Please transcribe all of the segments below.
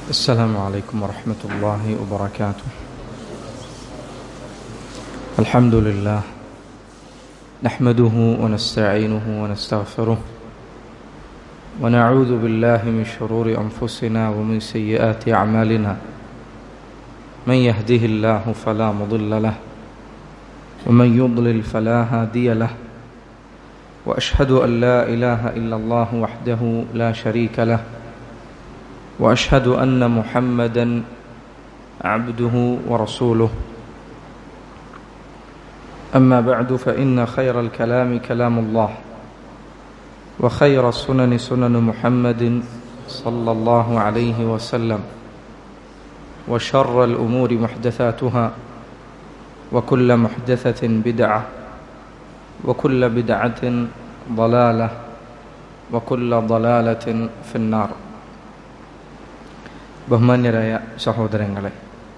السلام عليكم ورحمة الله وبركاته الحمد لله نحمده ونستعينه ونستغفره ونعوذ بالله من شرور أنفسنا ومن سيئات أعمالنا من يهده الله فلا مضل له ومن يضلل فلا هادي له وأشهد أن لا إله إلا الله وحده لا شريك له واشهد ان محمدا عبده ورسوله اما بعد فان خير الكلام كلام الله وخير السنن سنن محمد صلى الله عليه وسلم وشر الامور محدثاتها وكل محدثه بدعه وكل بدعه ضلاله وكل ضلاله في النار ബഹുമാന്യരായ സഹോദരങ്ങളെ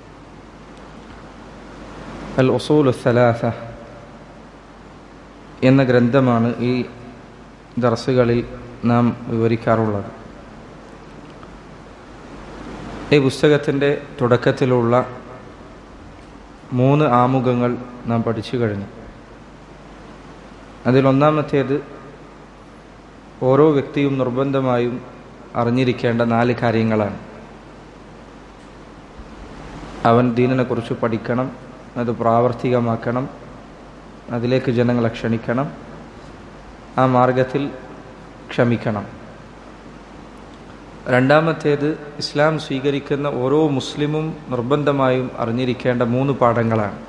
അൽ ഉസൂൽ സലാസ എന്ന ഗ്രന്ഥമാണ് ഈ ദർസുകളിൽ നാം വിവരിക്കാറുള്ളത് ഈ പുസ്തകത്തിൻ്റെ തുടക്കത്തിലുള്ള മൂന്ന് ആമുഖങ്ങൾ നാം പഠിച്ചു കഴിഞ്ഞു അതിലൊന്നാമത്തേത് ഓരോ വ്യക്തിയും നിർബന്ധമായും അറിഞ്ഞിരിക്കേണ്ട നാല് കാര്യങ്ങളാണ് അവൻ ദീനിനെ കുറിച്ച് പഠിക്കണം അത് പ്രാവർത്തികമാക്കണം അതിലേക്ക് ജനങ്ങളെ ക്ഷണിക്കണം ആ മാർഗത്തിൽ ക്ഷമിക്കണം രണ്ടാമത്തേത് ഇസ്ലാം സ്വീകരിക്കുന്ന ഓരോ മുസ്ലിമും നിർബന്ധമായും അറിഞ്ഞിരിക്കേണ്ട മൂന്ന് പാഠങ്ങളാണ്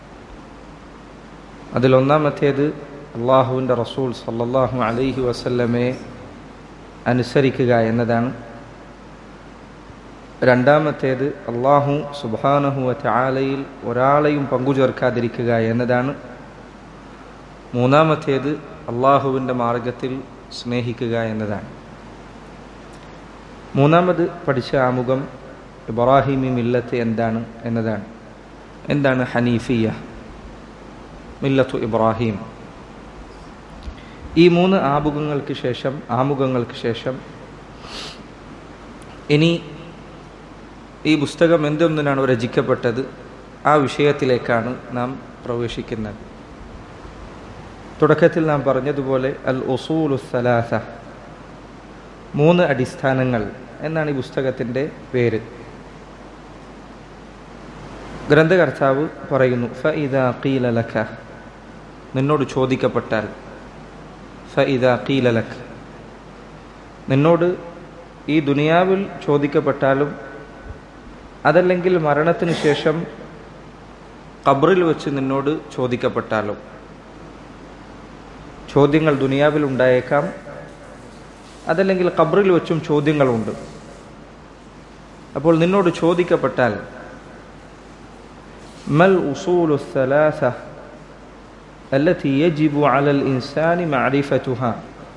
അതിലൊന്നാമത്തേത് അള്ളാഹുവിൻ്റെ റസൂൽ സല്ലാഹു അലൈഹി വസല്ലമയെ അനുസരിക്കുക എന്നതാണ് രണ്ടാമത്തേത് അള്ളാഹു സുബാനഹുവ ചാലയിൽ ഒരാളെയും പങ്കുചേർക്കാതിരിക്കുക എന്നതാണ് മൂന്നാമത്തേത് അള്ളാഹുവിൻ്റെ മാർഗത്തിൽ സ്നേഹിക്കുക എന്നതാണ് മൂന്നാമത് പഠിച്ച ആമുഖം ഇബ്രാഹിമി മില്ലത്ത് എന്താണ് എന്നതാണ് എന്താണ് ഹനീഫിയ മില്ലത്തു ഇബ്രാഹിം ഈ മൂന്ന് ആമുഖങ്ങൾക്ക് ശേഷം ആമുഖങ്ങൾക്ക് ശേഷം ഇനി ഈ പുസ്തകം എന്തൊന്നിനാണ് രചിക്കപ്പെട്ടത് ആ വിഷയത്തിലേക്കാണ് നാം പ്രവേശിക്കുന്നത് തുടക്കത്തിൽ നാം പറഞ്ഞതുപോലെ അൽ ഒസൂലു സലാസ മൂന്ന് അടിസ്ഥാനങ്ങൾ എന്നാണ് ഈ പുസ്തകത്തിൻ്റെ പേര് ഗ്രന്ഥകർത്താവ് പറയുന്നു ഫ ഇദ കീലലഖ നിന്നോട് ചോദിക്കപ്പെട്ടാൽ ഫ ഇദ കീലലഖ് നിന്നോട് ഈ ദുനിയാവിൽ ചോദിക്കപ്പെട്ടാലും അതല്ലെങ്കിൽ മരണത്തിന് ശേഷം ഖബറിൽ വെച്ച് നിന്നോട് ചോദിക്കപ്പെട്ടാലോ ചോദ്യങ്ങൾ ദുനിയാവിൽ ഉണ്ടായേക്കാം അതല്ലെങ്കിൽ ഖബറിൽ വെച്ചും ചോദ്യങ്ങളുണ്ട് അപ്പോൾ നിന്നോട് ചോദിക്കപ്പെട്ടാൽ മൽ ഉസൂലു സലാസ التي يجب على الإنسان معرفتها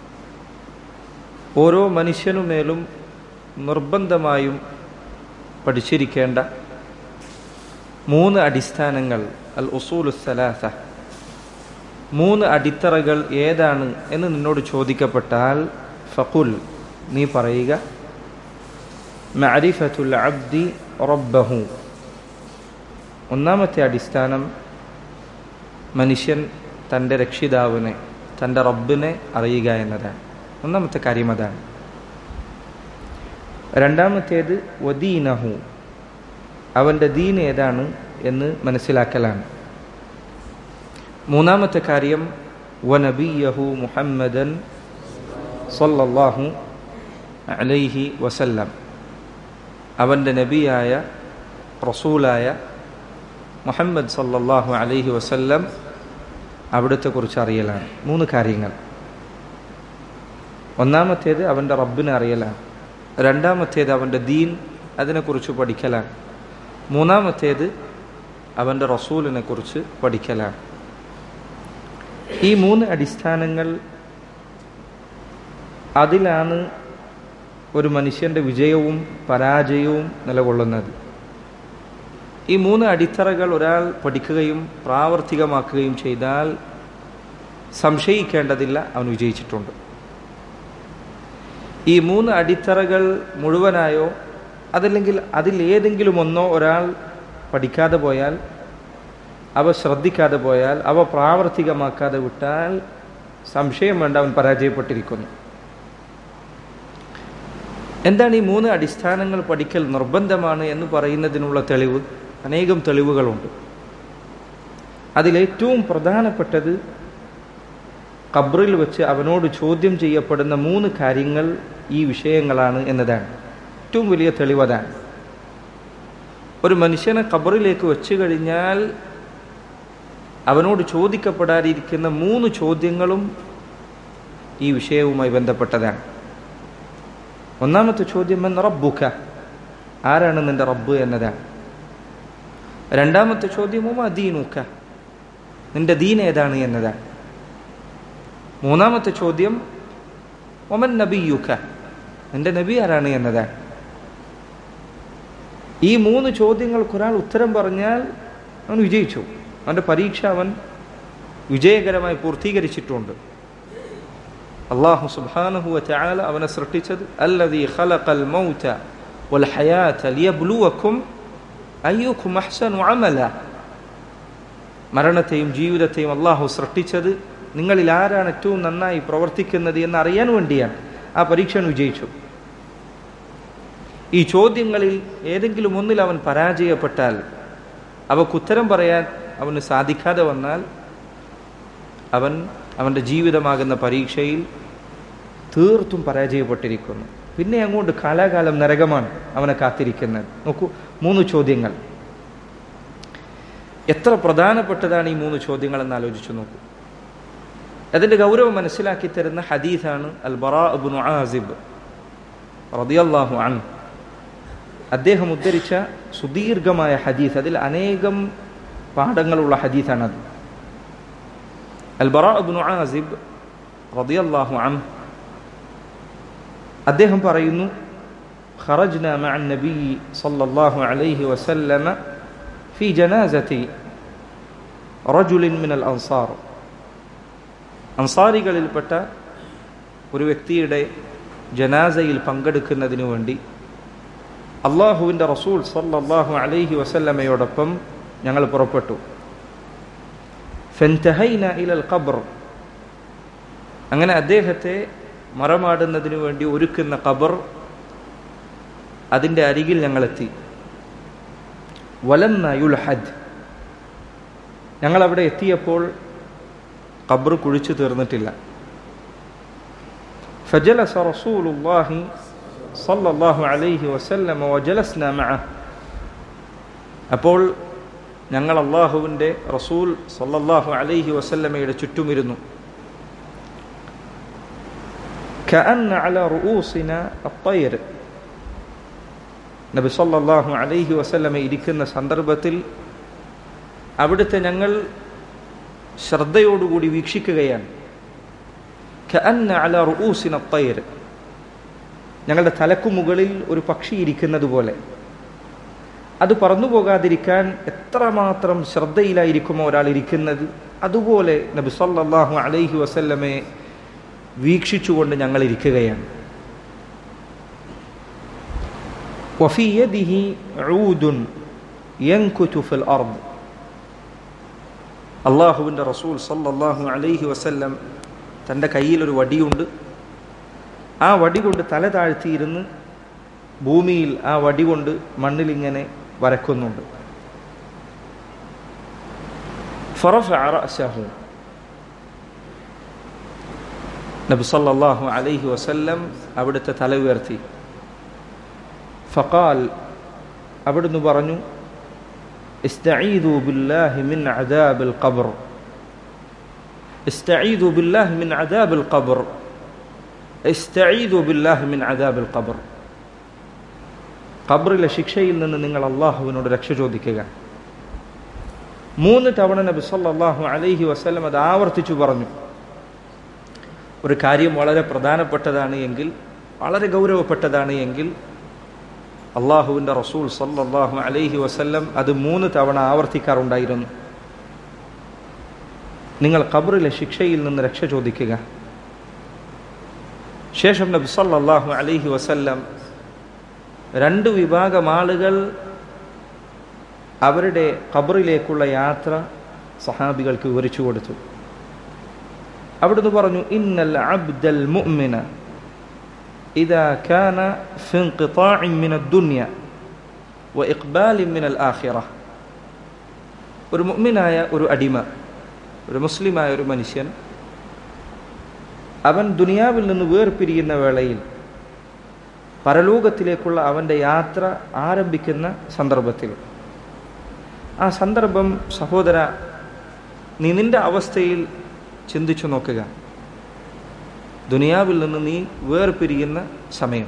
ഓരോ മനുഷ്യനുമേലും നിർബന്ധമായും പഠിച്ചിരിക്കേണ്ട മൂന്ന് അടിസ്ഥാനങ്ങൾ അൽ ഉസൂലു സലാസ മൂന്ന് അടിത്തറകൾ ഏതാണ് എന്ന് നിന്നോട് ചോദിക്കപ്പെട്ടാൽ ഫക്കുൽ നീ പറയുക മഅരിഫത്തുൽ അബ്ദി റബ്ബഹു ഒന്നാമത്തെ അടിസ്ഥാനം മനുഷ്യൻ തൻ്റെ രക്ഷിതാവിനെ തൻ്റെ റബ്ബിനെ അറിയുക എന്നതാണ് ഒന്നാമത്തെ കാര്യം അതാണ് രണ്ടാമത്തേത് വദീനഹു അവൻ്റെ ദീൻ ഏതാണ് എന്ന് മനസ്സിലാക്കലാണ് മൂന്നാമത്തെ കാര്യം വനബിയഹു മുഹമ്മദൻ സല്ലല്ലാഹു അലൈഹി വസല്ലം അവൻ്റെ നബിയായ റസൂലായ മുഹമ്മദ് സല്ലല്ലാഹു അലൈഹി വസല്ലം അവിടുത്തെ കുറിച്ച് അറിയലാണ് മൂന്ന് കാര്യങ്ങൾ ഒന്നാമത്തേത് അവൻ്റെ റബ്ബിനെ അറിയലാണ് രണ്ടാമത്തേത് അവൻ്റെ ദീൻ അതിനെക്കുറിച്ച് പഠിക്കലാണ് മൂന്നാമത്തേത് അവൻ്റെ റസൂലിനെ കുറിച്ച് പഠിക്കലാണ് ഈ മൂന്ന് അടിസ്ഥാനങ്ങൾ അതിലാണ് ഒരു മനുഷ്യൻ്റെ വിജയവും പരാജയവും നിലകൊള്ളുന്നത് ഈ മൂന്ന് അടിത്തറകൾ ഒരാൾ പഠിക്കുകയും പ്രാവർത്തികമാക്കുകയും ചെയ്താൽ സംശയിക്കേണ്ടതില്ല അവൻ വിജയിച്ചിട്ടുണ്ട് ഈ മൂന്ന് അടിത്തറകൾ മുഴുവനായോ അതല്ലെങ്കിൽ അതിൽ ഏതെങ്കിലും ഒന്നോ ഒരാൾ പഠിക്കാതെ പോയാൽ അവ ശ്രദ്ധിക്കാതെ പോയാൽ അവ പ്രാവർത്തികമാക്കാതെ വിട്ടാൽ സംശയം വേണ്ട അവൻ പരാജയപ്പെട്ടിരിക്കുന്നു എന്താണ് ഈ മൂന്ന് അടിസ്ഥാനങ്ങൾ പഠിക്കൽ നിർബന്ധമാണ് എന്ന് പറയുന്നതിനുള്ള തെളിവ് അനേകം തെളിവുകളുണ്ട് അതിലേറ്റവും പ്രധാനപ്പെട്ടത് ഖബ്റിൽ വെച്ച് അവനോട് ചോദ്യം ചെയ്യപ്പെടുന്ന മൂന്ന് കാര്യങ്ങൾ ഈ വിഷയങ്ങളാണ് എന്നതാണ് ഏറ്റവും വലിയ തെളിവതാണ് ഒരു മനുഷ്യനെ ഖബറിലേക്ക് വെച്ച് കഴിഞ്ഞാൽ അവനോട് ചോദിക്കപ്പെടാതിരിക്കുന്ന മൂന്ന് ചോദ്യങ്ങളും ഈ വിഷയവുമായി ബന്ധപ്പെട്ടതാണ് ഒന്നാമത്തെ ചോദ്യം എന്ന് റബ്ബുക്ക ആരാണ് നിന്റെ റബ്ബ് എന്നതാണ് രണ്ടാമത്തെ ചോദ്യവും അദീനുക്ക നിന്റെ ദീൻ ഏതാണ് എന്നതാണ് മൂന്നാമത്തെ ചോദ്യം ഒമൻ നബിയുക്ക നിന്റെ നബി ആരാണ് എന്നതാണ് ഈ മൂന്ന് ചോദ്യങ്ങൾക്ക് ഒരാൾ ഉത്തരം പറഞ്ഞാൽ അവൻ വിജയിച്ചു അവൻ്റെ പരീക്ഷ അവൻ വിജയകരമായി പൂർത്തീകരിച്ചിട്ടുണ്ട് അള്ളാഹു സുബ്ഹാനഹു വതആല അവനെ സൃഷ്ടിച്ചത് അല്ലദീ ഖലഖൽ മൗത വൽ ഹയാത ലിയബ്ലുവക്കും അയ്യുക്കും അഹ്സനു അമല മരണത്തെയും ജീവിതത്തെയും അള്ളാഹു സൃഷ്ടിച്ചത് നിങ്ങളിൽ ആരാണ് ഏറ്റവും നന്നായി പ്രവർത്തിക്കുന്നത് എന്ന് അറിയാൻ വേണ്ടിയാണ് ആ പരീക്ഷ വിജയിച്ചു ഈ ചോദ്യങ്ങളിൽ ഏതെങ്കിലും ഒന്നിൽ അവൻ പരാജയപ്പെട്ടാൽ അവക്കുത്തരം പറയാൻ അവന് സാധിക്കാതെ വന്നാൽ അവൻ അവൻ്റെ ജീവിതമാകുന്ന പരീക്ഷയിൽ തീർത്തും പരാജയപ്പെട്ടിരിക്കുന്നു പിന്നെ അങ്ങോട്ട് കാലാകാലം നരകമാണ് അവനെ കാത്തിരിക്കുന്നത് നോക്കൂ മൂന്ന് ചോദ്യങ്ങൾ എത്ര പ്രധാനപ്പെട്ടതാണ് ഈ മൂന്ന് ചോദ്യങ്ങൾ എന്ന് ആലോചിച്ചു നോക്കൂ അതിൻ്റെ ഗൗരവം മനസ്സിലാക്കി തരുന്ന ഹദീസാണ് അൽ ബറാബുൻ ആസിബ് റദിയല്ലാഹു അൻ അദ്ദേഹം ഉദ്ധരിച്ച സുദീർഘമായ ഹദീസ് അതിൽ അനേകം പാഠങ്ങളുള്ള ഹദീസാണത് അൽ ബറാബുൻ ആസിബ് റദിയല്ലാഹു അൻ അദ്ദേഹം പറയുന്നു خرجنا مع النبي صلى الله عليه وسلم في جنازة رجل من الأنصار അൻസാരികളിൽപ്പെട്ട ഒരു വ്യക്തിയുടെ ജനാസയിൽ പങ്കെടുക്കുന്നതിനു വേണ്ടി അള്ളാഹുവിൻ്റെ റസൂൽ സല്ലല്ലാഹു അലൈഹി വസല്ലമയോടൊപ്പം ഞങ്ങൾ പുറപ്പെട്ടു ഫെൻതഹൈന ഇലൽ ഖബർ അങ്ങനെ അദ്ദേഹത്തെ മറമാടുന്നതിനു വേണ്ടി ഒരുക്കുന്ന ഖബർ അതിൻ്റെ അരികിൽ ഞങ്ങളെത്തി വലന്ന യുൽഹദ് ഞങ്ങൾ അവിടെ എത്തിയപ്പോൾ ഖബർ കുഴിച്ചു തീർന്നിട്ടില്ല فجلس رسول الله صلى الله عليه وسلم وجلسنا معه അപ്പോൾ ഞങ്ങൾ അള്ളാഹുവിൻ്റെ റസൂൽ സല്ലല്ലാഹു അലൈഹി വസല്ലമയുടെ ചുറ്റുമിരുന്നു كأن على رؤوسنا الطير നബി സല്ലല്ലാഹു അലൈഹി വസല്ലമ ഇരിക്കുന്ന സന്ദർഭത്തിൽ അവിടുത്തെ ഞങ്ങൾ ശ്രദ്ധയോടുകൂടി വീക്ഷിക്കുകയാണ് كأن على رؤوسنا الطير ഞങ്ങളുടെ തലക്കു മുകളിൽ ഒരു പക്ഷി ഇരിക്കുന്നത് പോലെ അത് പറന്നു പോകാതിരിക്കാൻ എത്രമാത്രം ശ്രദ്ധയിലായിരിക്കുമോ ഒരാൾ ഇരിക്കുന്നത് അതുപോലെ നബി സല്ലല്ലാഹു അലൈഹി വസല്ലമയെ വീക്ഷിച്ചുകൊണ്ട് ഞങ്ങൾ ഇരിക്കുകയാണ് وفي يده عود ينكت في الأرض അള്ളാഹുവിൻ്റെ റസൂൽ സല്ലല്ലാഹു അലൈഹി വസല്ലം തൻ്റെ കയ്യിലൊരു വടിയുണ്ട് ആ വടി കൊണ്ട് തല താഴ്ത്തിയിരുന്ന് ഭൂമിയിൽ ആ വടി കൊണ്ട് മണ്ണിലിങ്ങനെ വരക്കുന്നുണ്ട് فرفع رأسه നബി സല്ലല്ലാഹു അലൈഹി വസല്ലം അവിടുത്തെ തല ഉയർത്തി ഫഖാൽ അവിടുന്ന് പറഞ്ഞു استعيذوا بالله من عذاب القبر استعيذوا بالله من عذاب القبر استعيذوا بالله من عذاب القبر ഖബറിലെ ശിക്ഷയിൽ നിന്ന് നിങ്ങൾ അള്ളാഹുവിനോട് രക്ഷ ചോദിക്കുക മൂന്ന് തവണ നബി സല്ലല്ലാഹു അലൈഹി വസല്ലം അത് ആവർത്തിച്ചു പറഞ്ഞു ഒരു കാര്യം വളരെ പ്രധാനപ്പെട്ടതാണ് എങ്കിൽ വളരെ ഗൗരവപ്പെട്ടതാണ് എങ്കിൽ അള്ളാഹുവിൻ്റെ റസൂൽ സല്ലല്ലാഹു അലൈഹി വസല്ലം അത് മൂന്ന് തവണ ആവർത്തിക്കാറുണ്ടായിരുന്നു നിങ്ങൾ ഖബറിലെ ശിക്ഷയിൽ നിന്ന് രക്ഷ ചോദിക്കുക ശേഷം നബി സല്ലല്ലാഹു അലൈഹി വസല്ലം രണ്ട് വിഭാഗം ആളുകൾ അവരുടെ ഖബറിലേക്കുള്ള യാത്ര സഹാബികൾക്ക് വിവരിച്ചു കൊടുത്തു അവിടുന്ന് പറഞ്ഞു ഇന്നൽ അബ്ദൽ മുഅ്മിന ഇദാ കാന ഫി ഇൻഖിതാഇൻ മിന ദുനിയ വഇഖ്ബാലിൻ മിനൽ ആഖിറ ഒരു മുഅ്മിനായ ഒരു അടിമ ഒരു മുസ്ലിമായ ഒരു മനുഷ്യൻ അവൻ ദുനിയാവിൽ നിന്ന് വേർപിരിയുന്ന വേളയിൽ പരലോകത്തിലേക്കുള്ള അവൻ്റെ യാത്ര ആരംഭിക്കുന്ന സന്ദർഭത്തിൽ ആ സന്ദർഭം സഹോദര നീ നിന്റെ അവസ്ഥയിൽ ചിന്തിച്ചു നോക്കുക ദുനിയാവിൽ നിന്ന് നീ വേർപിരിയുന്ന സമയം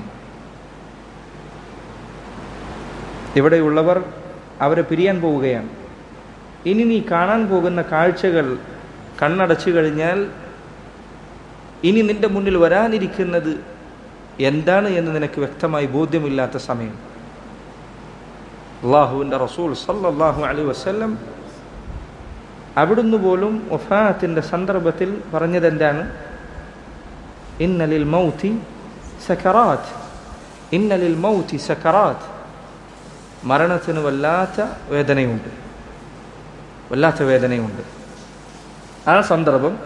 ഇവിടെയുള്ളവർ അവരെ പിരിയാൻ പോവുകയാണ് ഇനി നീ കാണാൻ പോകുന്ന കാഴ്ചകൾ കണ്ണടച്ചു കഴിഞ്ഞാൽ ഇനി നിന്റെ മുന്നിൽ വരാനിരിക്കുന്നത് എന്താണ് എന്ന് നിനക്ക് വ്യക്തമായി ബോധ്യമില്ലാത്ത സമയം അള്ളാഹുവിൻ്റെ റസൂൽ സല്ലല്ലാഹു അലൈഹി വസല്ലം അവിടുന്ന് പോലും വഫാത്തിൻ്റെ സന്ദർഭത്തിൽ പറഞ്ഞത് എന്താണ് ഇന്നലിൽ മൗത്തി സക്കറാത്ത് ഇന്നലിൽ മൗത്തി സക്കറാത്ത് മരണത്തിന് വല്ലാത്ത വേദനയുണ്ട് വല്ലാത്ത വേദനയുണ്ട് ആ സന്ദർഭം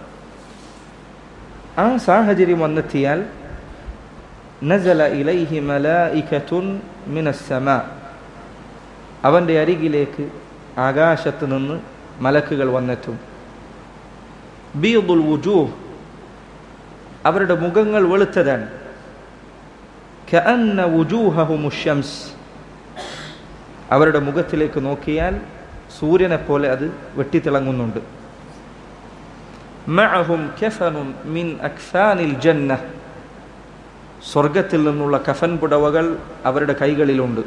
ആ സാഹചര്യം വന്നെത്തിയാൽ നസല ഇലൈഹി മലായികത്തുൻ മിനസ്സമ അവൻ്റെ അരികിലേക്ക് ആകാശത്ത് നിന്ന് മലക്കുകൾ വന്നെത്തും ബിയുദുൽ വുജൂഹ് അവരുടെ മുഖങ്ങൾ വെളുത്തതാണ് കഅന്ന വുജൂഹഹുമു ഷംസ് അവരുടെ മുഖത്തിലേക്ക് നോക്കിയാൽ സൂര്യനെ പോലെ അത് വെട്ടിത്തിളങ്ങുന്നുണ്ട് മഅഹും കഫനുൻ മിൻ അക്ഫാനിൽ ജന്ന സ്വർഗത്തിൽ നിന്നുള്ള കഫൻ പുടവകൾ അവരുടെ കൈകളിലുണ്ട്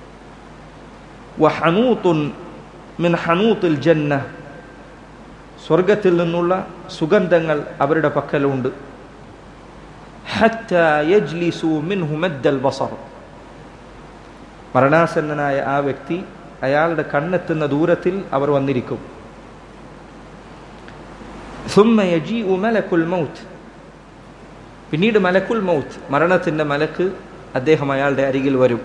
വഹനൂത്തുൻ മിൻ ഹനൂത്തിൽ ജന്ന സ്വർഗത്തിൽ നിന്നുള്ള സുഗന്ധങ്ങൾ അവരുടെ പക്കലുണ്ട് حتى يجلسوا منه مد البصر മരണാസന്നനായ ആ വ്യക്തി അയാളുടെ കണ്ണെത്തുന്ന ദൂരത്തിൽ അവർ വന്നിരിക്കും ثم يجيء ملك الموت പിന്നീട് മലക്കുൽ മൗത്ത് മരണത്തിന്റെ മലക്ക് അദ്ദേഹം അയാളുടെ അരികിൽ വരും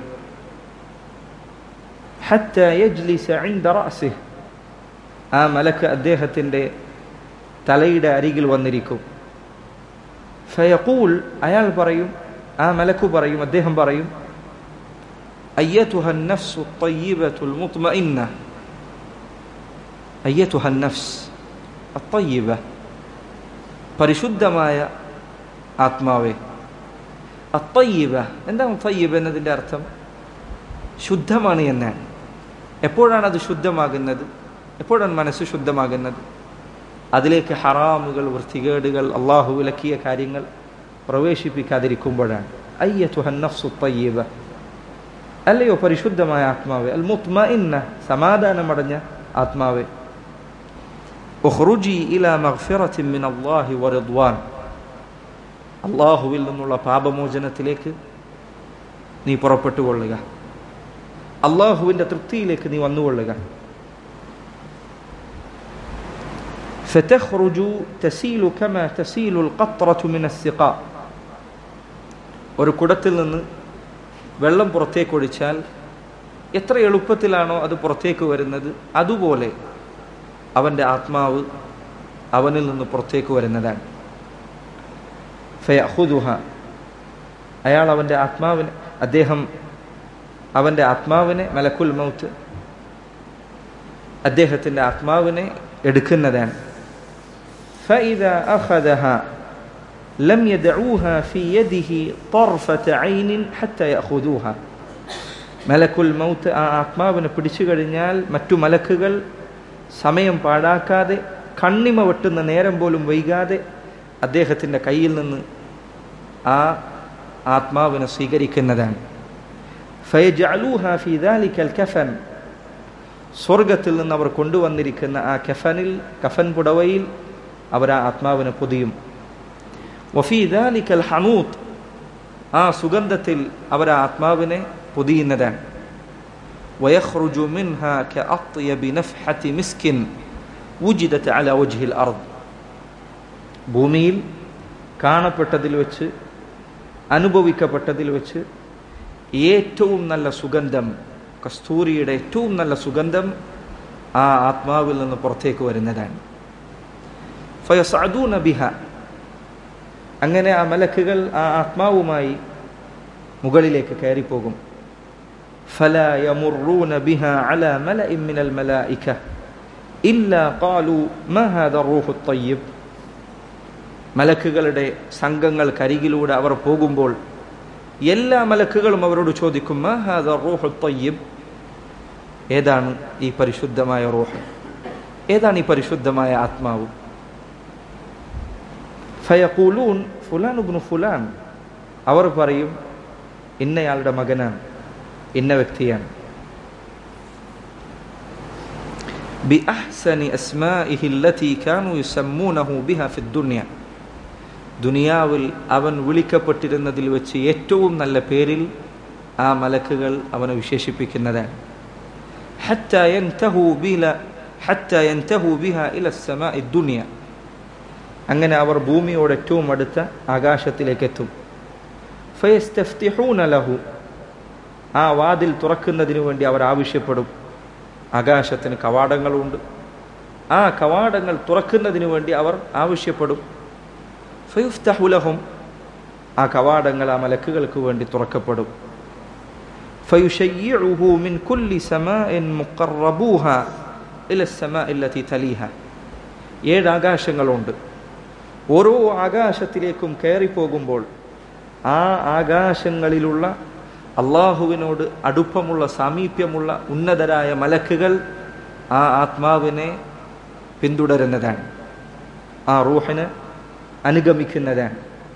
حتى يجلس عند رأسه ആ മലക്ക് അദ്ദേഹത്തിന്റെ തലയുടെ അരികിൽ വന്നിരിക്കും ഫയഖൂൽ അയാൾ പറയും ആ മലക്കു പറയും അദ്ദേഹം പറയും أيتها النفس الطيبة المطمئنة أيتها النفس الطيبة പരിശുദ്ധമായ ആത്മാവേ അത്തയ്യബ എന്താണ് തയ്യബ് എന്നതിൻ്റെ അർത്ഥം ശുദ്ധമാണ് എന്നാണ് എപ്പോഴാണ് അത് ശുദ്ധമാകുന്നത് എപ്പോഴാണ് മനസ്സ് ശുദ്ധമാകുന്നത് അതിലേക്ക് ഹറാമുകൾ വൃത്തികേടുകൾ അള്ളാഹു വിലക്കിയ കാര്യങ്ങൾ പ്രവേശിപ്പിക്കാതിരിക്കുമ്പോഴാണ് അയ്യത്തുഹന്നഫ്സു തയ്യബ അല്ലയോ പരിശുദ്ധമായ ആത്മാവെ അൽ മുത്മ ഇന്ന സമാധാനമടഞ്ഞ ആത്മാവെ ഉഖ്റുജി ഇലാ മഗ്ഫിറത്തിൻ മിൻ അല്ലാഹി വറിദ്വാൻ അള്ളാഹുവിൽ നിന്നുള്ള പാപമോചനത്തിലേക്ക് നീ പുറപ്പെട്ടുകൊള്ളുക അള്ളാഹുവിൻ്റെ തൃപ്തിയിലേക്ക് നീ വന്നുകൊള്ളുക فتخرج تسيل كما تسيل القطرة من السقاء ഒരു കുടത്തിൽ നിന്ന് വെള്ളം പുറത്തേക്ക് ഒഴിച്ചാൽ എത്ര എളുപ്പത്തിലാണോ അത് പുറത്തേക്ക് വരുന്നത് അതുപോലെ അവൻ്റെ ആത്മാവ് അവനിൽ നിന്ന് പുറത്തേക്ക് വരുന്നതാണ് ഫയഹുദുഹ അയാൾ അവൻ്റെ ആത്മാവിനെ അദ്ദേഹം അവൻ്റെ ആത്മാവിനെ മലക്കുൽ മൗത്ത് അദ്ദേഹത്തിൻ്റെ ആത്മാവിനെ എടുക്കുന്നതാണ് فإذا أخذها لم يدعوها في يده طرفة عين حتى يأخذوها മലക്കുൽ മൗത്ത് ആ ആത്മാവിനെ പിടിച്ചു കഴിഞ്ഞാൽ മറ്റു മലക്കുകൾ സമയം പാഴാക്കാതെ കണ്ണിമ വെട്ടുന്ന നേരം പോലും വൈകാതെ അദ്ദേഹത്തിൻ്റെ കയ്യിൽ നിന്ന് ആ ആത്മാവിനെ സ്വീകരിക്കുന്നതാണ് ഫയജഅലൂഹ ഫി ദാലിക്കൽ കഫൻ സ്വർഗത്തിൽ നിന്ന് അവർ കൊണ്ടുവന്നിരിക്കുന്ന ആ കഫനിൽ കഫൻ പുടവയിൽ അവർ ആ ആത്മാവിനെ പൊതിയും വഫി ദാലിക്കൽ ഹനൂത്ത് ആ സുഗന്ധത്തിൽ അവർ ആ ആത്മാവിനെ പൊതിയുന്നതാണ് ويخرج منها كأطيب نفحة مسك وجدت على وجه الأرض ഭൂമിയിൽ കാണപ്പെട്ടതിൽ വെച്ച് അനുഭവിക്കപ്പെട്ടതിൽ വെച്ച് ഏറ്റവും നല്ല സുഗന്ധം കസ്തൂരിയുടെ ഏറ്റവും നല്ല സുഗന്ധം ആ ആത്മാവിൽ നിന്ന് പുറത്തേക്ക് വരുന്നതാണ് ഫയസഅദൂന ബിഹ അങ്ങനെ ആ മലക്കുകൾ ആ ആത്മാവുമായി മുകളിലേക്ക് കയറിപ്പോകും فلا يمرون بها على ملأ من الملائكة إلا قالوا ما هذا الروح الطيب മലക്കുകളുടെ സംഘങ്ങൾക്കരികിലൂടെ അവർ പോകുമ്പോൾ എല്ലാ മലക്കുകളും അവരോട് ചോദിക്കും "മാ ഹാദാ റൂഹു തയ്യിബ്?" ഏതാണ് ഈ പരിശുദ്ധമായ റൂഹ് ഏതാണ് ഈ പരിശുദ്ധമായ ആത്മാവ് ഫയഖൂലൂൻ ഫുലാൻ ഉബ്നു ഫുലാൻ അവർ പറയും ഇന്നയാളുടെ മകനാണ് ഇന്ന വ്യക്തിയാണ് بأحسن أسمائه التي كانوا يسمونه بها في الدنيا ദുനിയാവിൽ അവൻ വിളിക്കപ്പെട്ടിരുന്നതിൽ വെച്ച് ഏറ്റവും നല്ല പേരിൽ ആ മലക്കുകൾ അവനെ വിശേഷിപ്പിക്കുന്നതാണ് حتى ينتهوا بلا حتى ينتهوا بها إلى السماء الدنيا അങ്ങനെ അവർ ഭൂമിയോട് ഏറ്റവും അടുത്ത ആകാശത്തിലേക്ക് എത്തും ഫയസ്തഫ്തിഹൂന ലഹു ആ വാതിൽ തുറക്കുന്നതിന് വേണ്ടി അവർ ആവശ്യപ്പെടും ആകാശത്തിന് കവാടങ്ങളുണ്ട് ആ കവാടങ്ങൾ തുറക്കുന്നതിന് വേണ്ടി അവർ ആവശ്യപ്പെടും ഫയുഫ്തഹുലഹും ആ കവാടങ്ങൾ ആ മലക്കുകൾക്ക് വേണ്ടി തുറക്കപ്പെടും فيشيعه من كل سماء مقربوها إلى السماء التي تليها ഏഴ് ആകാശങ്ങളുണ്ട് ഓരോ ആകാശത്തിലേക്കും കയറിപ്പോകുമ്പോൾ ആ ആകാശങ്ങളിലുള്ള അള്ളാഹുവിനോട് അടുപ്പമുള്ള സാമീപ്യമുള്ള ഉന്നതരായ മലക്കുകൾ ആ ആത്മാവിനെ പിന്തുടരുന്നതാണ് ആ റൂഹിന് അനുഗമിക്കുന്നതാണ്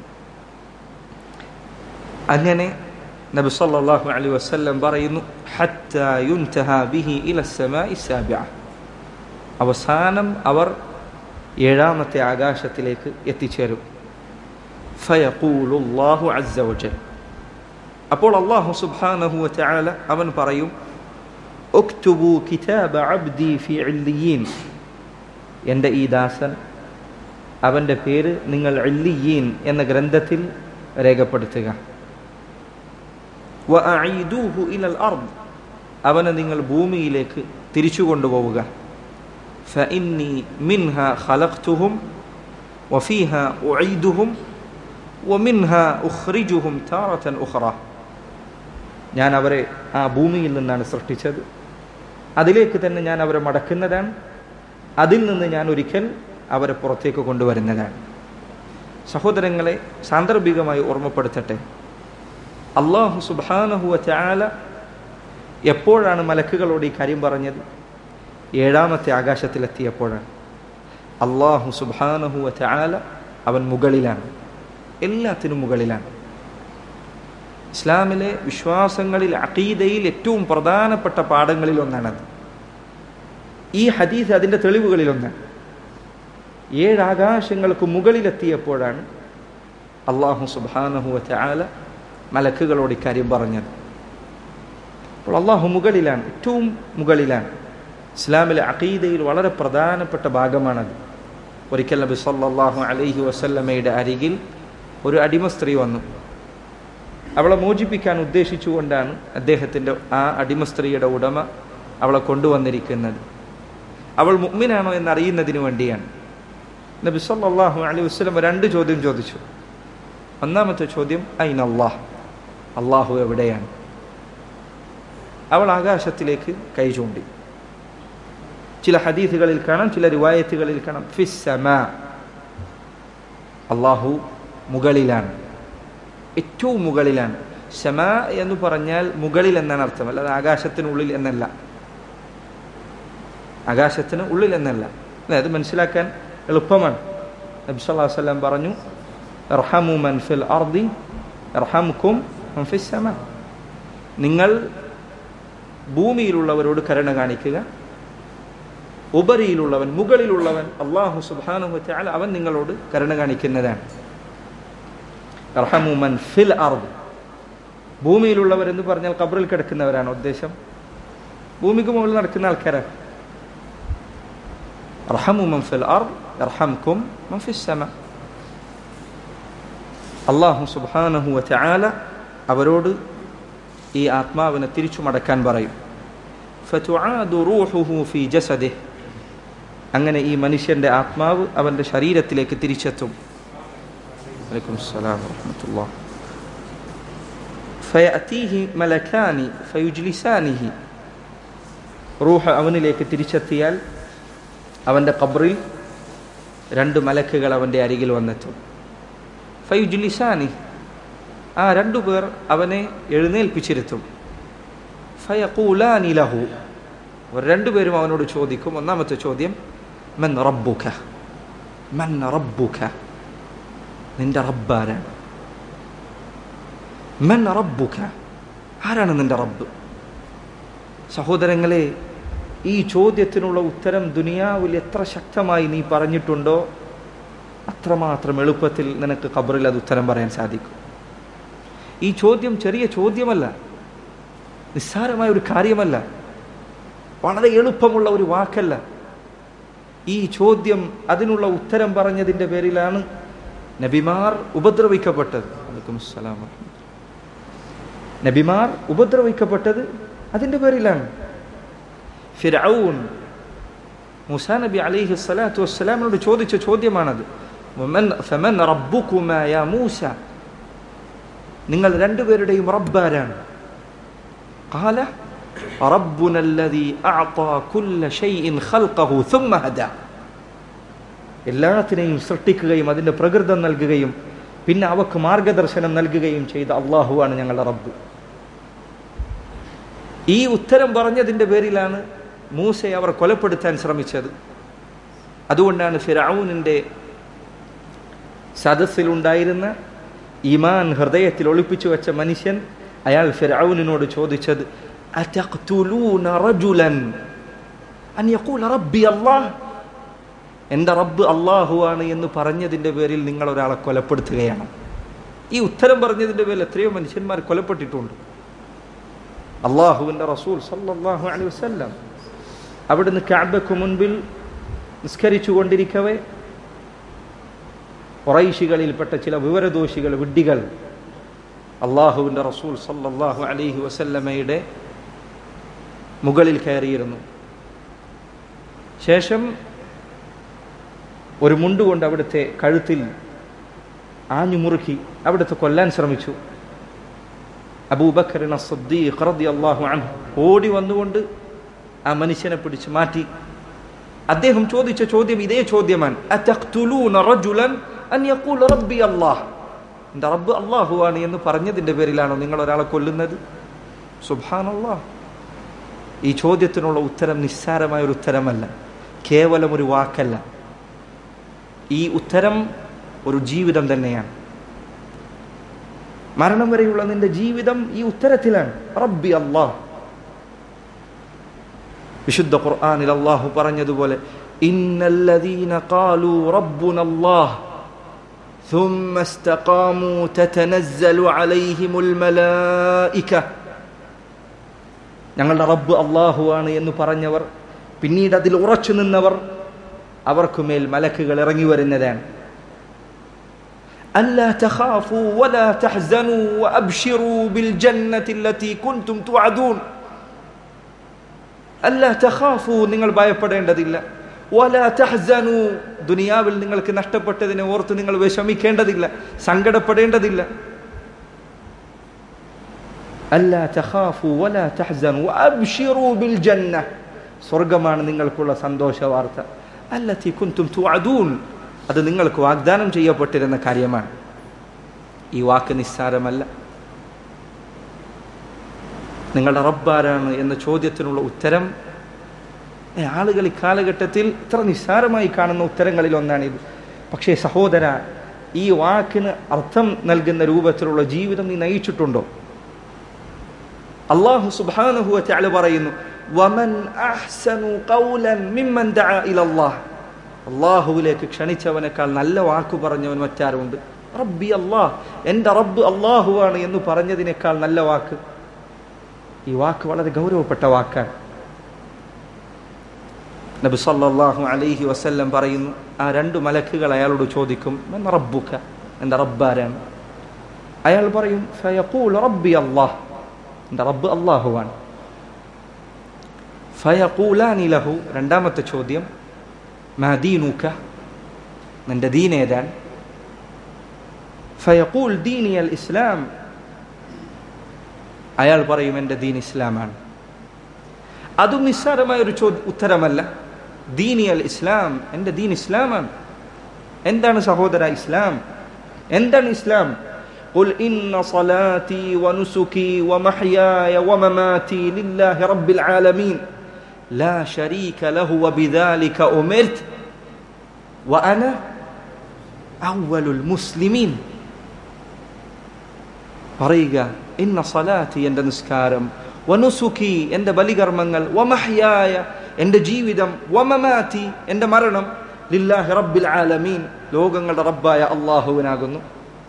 അങ്ങനെ നബി സല്ലല്ലാഹു അലൈഹി വസല്ലം പറയുന്നു ഹത്താ യുൻതഹ ബിഹി ഇല സമാഇ സാബിഅ അവസാനം അവർ ഏഴാമത്തെ ആകാശത്തിലേക്ക് എത്തിച്ചേരും ഫയഖൂലു അല്ലാഹു അസ്സ വജൽ അപ്പോൾ അള്ളാഹു സുബ്ഹാനഹു വതആല അവൻ പറയും ഉക്തുബു കിതാബ അബ്ദി ഫി ഇല്ലിയീൻ എൻ്റെ ഈ ദാസൻ അവൻ്റെ പേര് നിങ്ങൾ ഇല്ലിയീൻ എന്ന ഗ്രന്ഥത്തിൽ രേഖപ്പെടുത്തുക വഅഈദൂഹു ഇലൽ അർദ് അവനെ നിങ്ങൾ ഭൂമിയിലേക്ക് തിരിച്ചു കൊണ്ടുപോവുക فإني منها خلقتهم وفيها أعيدهم ومنها أخرجهم تارة أخرى ഞാൻ അവരെ ആ ഭൂമിയിൽ നിന്നാണ് സൃഷ്ടിച്ചത് അതിലേക്ക് തന്നെ ഞാൻ അവരെ മടക്കുന്നതാണ് അതിൽ നിന്ന് ഞാൻ ഒരിക്കൽ അവരെ പുറത്തേക്ക് കൊണ്ടുവരുന്നതാണ് സഹോദരങ്ങളെ സാന്ദർഭികമായി ഓർമ്മപ്പെടുത്തട്ടെ അള്ളാഹു സുബാനഹുവ ചാല എപ്പോഴാണ് മലക്കുകളോട് ഈ കാര്യം പറഞ്ഞത് ഏഴാമത്തെ ആകാശത്തിലെത്തിയപ്പോഴാണ് അള്ളാഹു സുബാനഹുവ ചാല അവൻ മുകളിലാണ് എല്ലാത്തിനും മുകളിലാണ് ഇസ്ലാമിലെ വിശ്വാസങ്ങളിൽ അഖീദയിൽ ഏറ്റവും പ്രധാനപ്പെട്ട പാഠങ്ങളിൽ ഒന്നാണത് ഈ ഹദീസ് അതിൻ്റെ തെളിവുകളിൽ ഒന്നാണ് ഏഴ് ആകാശങ്ങൾക്ക് മുകളിലെത്തിയപ്പോഴാണ് അള്ളാഹു സുബാനഹുവ ചാല മലക്കുകളോട് ഇക്കാര്യം പറഞ്ഞത് അപ്പോൾ അള്ളാഹു മുകളിലാണ് ഏറ്റവും മുകളിലാണ് ഇസ്ലാമിലെ അഖീദയിൽ വളരെ പ്രധാനപ്പെട്ട ഭാഗമാണത് ഒരിക്കൽ നബി സല്ലല്ലാഹു അലൈഹി വസല്ലമയുടെ അരികിൽ ഒരു അടിമ സ്ത്രീ വന്നു അവളെ മോചിപ്പിക്കാൻ ഉദ്ദേശിച്ചുകൊണ്ടാണ് അദ്ദേഹത്തിൻ്റെ ആ അടിമ സ്ത്രീയുടെ ഉടമ അവളെ കൊണ്ടുവന്നിരിക്കുന്നത് അവൾ മുഗ്മിനാണോ എന്നറിയുന്നതിന് വേണ്ടിയാണ് നബി സല്ലല്ലാഹു അലൈഹി വസല്ലം രണ്ട് ചോദ്യം ചോദിച്ചു ഒന്നാമത്തെ ചോദ്യം ഐൻ അള്ളാഹ് അള്ളാഹു എവിടെയാണ് അവൾ ആകാശത്തിലേക്ക് കൈ ചൂണ്ടി ചില ഹദീസുകളിൽ കാണാം ചില റിവായത്തുകളിൽ കാണാം ഫിസ്സമ അള്ളാഹു മുകളിലാണ് ഏറ്റവും മുകളിലാണ് ശമ എന്ന് പറഞ്ഞാൽ മുകളിൽ എന്നാണ് അർത്ഥം അല്ലാതെ ആകാശത്തിനുള്ളിൽ എന്നല്ല ആകാശത്തിന് ഉള്ളിൽ എന്നല്ല അല്ലേ അത് മനസ്സിലാക്കാൻ എളുപ്പമാണ് നബി സല്ലല്ലാഹു അലൈഹി വസല്ലം പറഞ്ഞു ഇർഹമു മൻ ഫിൽ അർദി ഇർഹംകും മൻ ഫിസ് സമ നിങ്ങൾ ഭൂമിയിലുള്ളവരോട് കരുണ കാണിക്കുക ഉപരിയിലുള്ളവൻ മുകളിലുള്ളവൻ അള്ളാഹു സുബ്ഹാനഹു വതആല അവൻ നിങ്ങളോട് കരുണ കാണിക്കുന്നതാണ് ഇർഹമു മൻ ഫിൽ അർദ് ഭൂമിയിലുള്ളവർ എന്ന് പറഞ്ഞാൽ കബറിൽ കിടക്കുന്നവരാണ് ഉദ്ദേശം ഭൂമിക്ക് മുകളിൽ നടക്കുന്ന ആൾക്കാരാണ് റഹമു മൻ ഫിൽ അർദ് ഇർഹംകും മൻ ഫിസ് സമ അള്ളാഹു സുബ്ഹാനഹു വതആല അവരോട് ഈ ആത്മാവിനെ തിരിച്ചു മടക്കാൻ പറയും ഫതുആദു റൂഹുഹു ഫീ ജസദിഹ് അങ്ങനെ ഈ മനുഷ്യന്റെ ആത്മാവ് അവന്റെ ശരീരത്തിലേക്ക് തിരിച്ചെത്തും വലൈക്കും അസ്സലാം വറഹ്മത്തുള്ളാഹ് ഫയഅതീഹി മലക്കാനി ഫയുജ്ലിസാനിഹി റൂഹ് അവനിലേക്ക് തിരിച്ചെത്തിയാൽ അവന്റെ ഖബ്റിൽ രണ്ട് മലക്കുകൾ അവന്റെ അരികിൽ വന്നെത്തും ഫയുജ്ലിസാനി ആ രണ്ടു പേർ അവനെ എഴുന്നേൽപ്പിച്ചിരുത്തും ഫയഖൂലാനി ലഹു അവർ രണ്ടുപേരും അവനോട് ചോദിക്കും ഒന്നാമത്തെ ചോദ്യം മൻ റബ്ബുക മൻ റബ്ബുക നിന്റെ റബ്ബാരാണ് മൻ റബ്ബുക ആരാണ് നിന്റെ റബ്ബ് സഹോദരങ്ങളെ ഈ ചോദ്യത്തിനുള്ള ഉത്തരം ദുനിയാവിൽ എത്ര ശക്തമായി നീ പറഞ്ഞിട്ടുണ്ടോ അത്രമാത്രം എളുപ്പത്തിൽ നിനക്ക് ഖബറിൽ അത് ഉത്തരം പറയാൻ സാധിക്കും ഈ ചോദ്യം ചെറിയ ചോദ്യമല്ല നിസ്സാരമായ ഒരു കാര്യമല്ല വളരെ എളുപ്പമുള്ള ഒരു വാക്കല്ല ഈ ചോദ്യം അതിനുള്ള ഉത്തരം പറഞ്ഞതിൻ്റെ പേരിലാണ് നബിമാർ ഉപദ്രവിക്കപ്പെട്ടത് വലൈക്കും അസ്സലാം വറഹ്മത്തുള്ളാഹി. നബിമാർ ഉപദ്രവിക്കപ്പെട്ടത് അതിൻ്റെ പേരിലാണ് ഫിർഔൻ മൂസാ നബി അലൈഹി സ്വലാത്തു വസ്സലാമിനോട് ചോദിച്ച ചോദ്യമാണത് വമൻ ഫമൻ റബ്ബുകുമാ യാ മൂസ നിങ്ങൾ രണ്ടുപേരുടെയും റബ്ബാരാണ് قال ربنا الذي أعطى كل شيء خلقه ثم هدى എല്ലാത്തിനെയും സൃഷ്ടിക്കുകയും അതിൻ്റെ പ്രകൃതം നൽകുകയും പിന്നെ അവക്ക് മാർഗദർശനം നൽകുകയും ചെയ്ത അള്ളാഹുവാണ് ഞങ്ങളുടെ റബ്ബ് ഈ ഉത്തരം പറഞ്ഞതിൻ്റെ പേരിലാണ് മൂസയെ അവർ കൊലപ്പെടുത്താൻ ശ്രമിച്ചത് അതുകൊണ്ടാണ് ഫിറൌനിൻ്റെ സദസ്സിലുണ്ടായിരുന്ന ഈമാൻ ഹൃദയത്തിൽ ഒളിപ്പിച്ചു വെച്ച മനുഷ്യൻ അയാൾ ഫിറൌനിനോട് ചോദിച്ചത് "അതഖ്തുലൂന റജുലൻ അൻ യഖൂല റബ്ബി അല്ലാഹ് എൻ്റെ റബ്ബ് അള്ളാഹുവാണ് എന്ന് പറഞ്ഞതിൻ്റെ പേരിൽ നിങ്ങൾ ഒരാളെ കൊലപ്പെടുത്തുകയാണ് ഈ ഉത്തരം പറഞ്ഞതിൻ്റെ പേരിൽ എത്രയോ മനുഷ്യന്മാർ കൊലപ്പെട്ടിട്ടുണ്ട് അള്ളാഹുവിൻ്റെ റസൂൽ സല്ലല്ലാഹു അലൈഹി വസല്ലം അവിടുന്ന് കാബയ്ക്ക് മുൻപിൽ നിസ്കരിച്ചു കൊണ്ടിരിക്കവേ കുറൈശികളിൽപ്പെട്ട ചില വിവരദോഷികൾ വിഡ്ഢികൾ അള്ളാഹുവിൻ്റെ റസൂൽ സല്ലല്ലാഹു അലൈഹി വസല്ലമയുടെ മുകളിൽ കയറിയിരുന്നു ശേഷം ഒരു മുണ്ടുകൊണ്ട് അവിടുത്തെ കഴുത്തിൽ ആഞ്ഞു മുറുക്കി അവിടുത്തെ കൊല്ലാൻ ശ്രമിച്ചു അബൂബക്കറിൻ സദ്ദീഖ് റളിയല്ലാഹു അൻഹു ഓടി വന്നുകൊണ്ട് ആ മനുഷ്യനെ പിടിച്ച് മാറ്റി അദ്ദേഹം ചോദിച്ച ചോദ്യം ഇതേ ചോദ്യമാണ് അതഖ്തുലൂന റജുലൻ അൻ യഖൂല റബ്ബി അല്ലാഹ് എൻ്റെ റബ്ബ് അള്ളാഹുവാണ് എന്ന് പറഞ്ഞതിൻ്റെ പേരിലാണോ നിങ്ങൾ ഒരാളെ കൊല്ലുന്നത് സുബ്ഹാനല്ലാഹ് ഈ ചോദ്യത്തിനുള്ള ഉത്തരം നിസ്സാരമായ ഒരു ഉത്തരമല്ല കേവലം ഒരു വാക്കല്ല ഈ ഉത്തരം ഒരു ജീവിതം തന്നെയാണ് മരണം വരെയുള്ള നിന്റെ ജീവിതം ഈ ഉത്തരത്തിലാണ് റബ്ബി അള്ളാഹ് വിശുദ്ധ ഖുർആനിൽ അള്ളാഹു പറഞ്ഞതുപോലെ ഇന്നല്ലദീന ഖാലു റബ്ബുന അല്ലാഹ് ثم استقاموا تتنزل عليهم الملائكة ഞങ്ങളുടെ റബ്ബ് അള്ളാഹുവാണ് എന്ന് പറഞ്ഞവർ പിന്നീട് അതിൽ ഉറച്ചു നിന്നവർ അവർക്കുമേൽ മലക്കുകൾ ഇറങ്ങി വരുന്നതാണ് ألا تخافوا ولا تحزنوا وأبشروا بالجنة التي كنتم توعدون ألا تخافوا നിങ്ങൾ ഭയപ്പെടേണ്ടതില്ല ولا تحزنوا ദുനിയാവിൽ നിങ്ങൾക്ക് നഷ്ടപ്പെട്ടതിനെ ഓർത്ത് നിങ്ങൾ വിഷമിക്കേണ്ടതില്ല സങ്കടപ്പെടേണ്ടതില്ല ألا تخافوا ولا تحزنوا وأبشروا بالجنة സ്വർഗമാണ് നിങ്ങൾക്കുള്ള സന്തോഷ വാർത്ത അല്ലത്തി കുന്തും തുഅദൂൻ അത് നിങ്ങൾക്ക് വാഗ്ദാനം ചെയ്യപ്പെട്ടിരുന്ന കാര്യമാണ് ഈ വാക്ക് നിസ്സാരമല്ല നിങ്ങളുടെ റബ്ബാരാണ് എന്ന ചോദ്യത്തിനുള്ള ഉത്തരം ഏ, ആളുകൾ ഇക്കാലഘട്ടത്തിൽ ഇത്ര നിസ്സാരമായി കാണുന്ന ഉത്തരങ്ങളിൽ ഒന്നാണിത് പക്ഷേ സഹോദര ഈ വാക്കിന് അർത്ഥം നൽകുന്ന രൂപത്തിലുള്ള ജീവിതം നീ നയിച്ചിട്ടുണ്ടോ അള്ളാഹു സുബ്ഹാനഹു വതആല പറയുന്നു വമൻ അഹ്സനു ഖൗലൻ മിമ്മൻ ദഅ ഇലല്ലാഹ് അള്ളാഹുവിലേക്ക് ക്ഷണിച്ചവനേക്കാൾ നല്ല വാക്ക് പറഞ്ഞവൻ മറ്റാരുണ്ട് റബ്ബി അല്ലാഹ് എൻ്റെ റബ്ബ് അള്ളാഹുവാണ് എന്ന് പറഞ്ഞതിനേക്കാൾ നല്ല വാക്ക് ഈ വാക്ക് വളരെ ഗൗരവപ്പെട്ട വാക്കാണ് നബി സല്ലല്ലാഹു അലൈഹി വസല്ലം പറയുന്നു ആ രണ്ട് മലക്കുകൾ അയാളോട് ചോദിക്കും "മൻ റബ്ബുക എൻ്റെ റബ്ബാരാണ് അയാൾ പറയും ഫയഖൂൽ റബ്ബി അല്ലാഹ് എൻ്റെ റബ്ബ് അള്ളാഹുവാണ് ഫയഖൂലാനി ലഹു രണ്ടാമത്തെ ചോദ്യം മദീനുക നിന്റെ ദീൻ ഏതാണ് ഫയഖൂൽ ദീനി അൽ ഇസ്ലാം അയാൾ പറയും എൻ്റെ ദീൻ ഇസ്ലാമാണ് അതും നിസ്സാരമായ ഒരു ചോദ്യ ഉത്തരമല്ല ദീനി അൽ ഇസ്ലാം എൻ്റെ ദീൻ ഇസ്ലാമാണ് എന്താണ് സഹോദര ഇസ്ലാം എന്താണ് ഇസ്ലാം قل إن صلاتي ونسكي ومحياي ومماتي لله رب العالمين لا شريك له وبذلك أمرت وأنا أول المسلمين പറയുക ഇന്ന സലാത്തി എൻ്റെ നിസ്കാരം വനുസുഖി എൻ്റെ ബലികർമ്മങ്ങൾ വമഹ്യായ എൻ്റെ ജീവിതം വമമാറ്റി എൻ്റെ മരണം ലില്ലാഹി റബ്ബിൽ ആലമീൻ ലോകങ്ങളുടെ റബ്ബായ അള്ളാഹുവിനാകുന്നു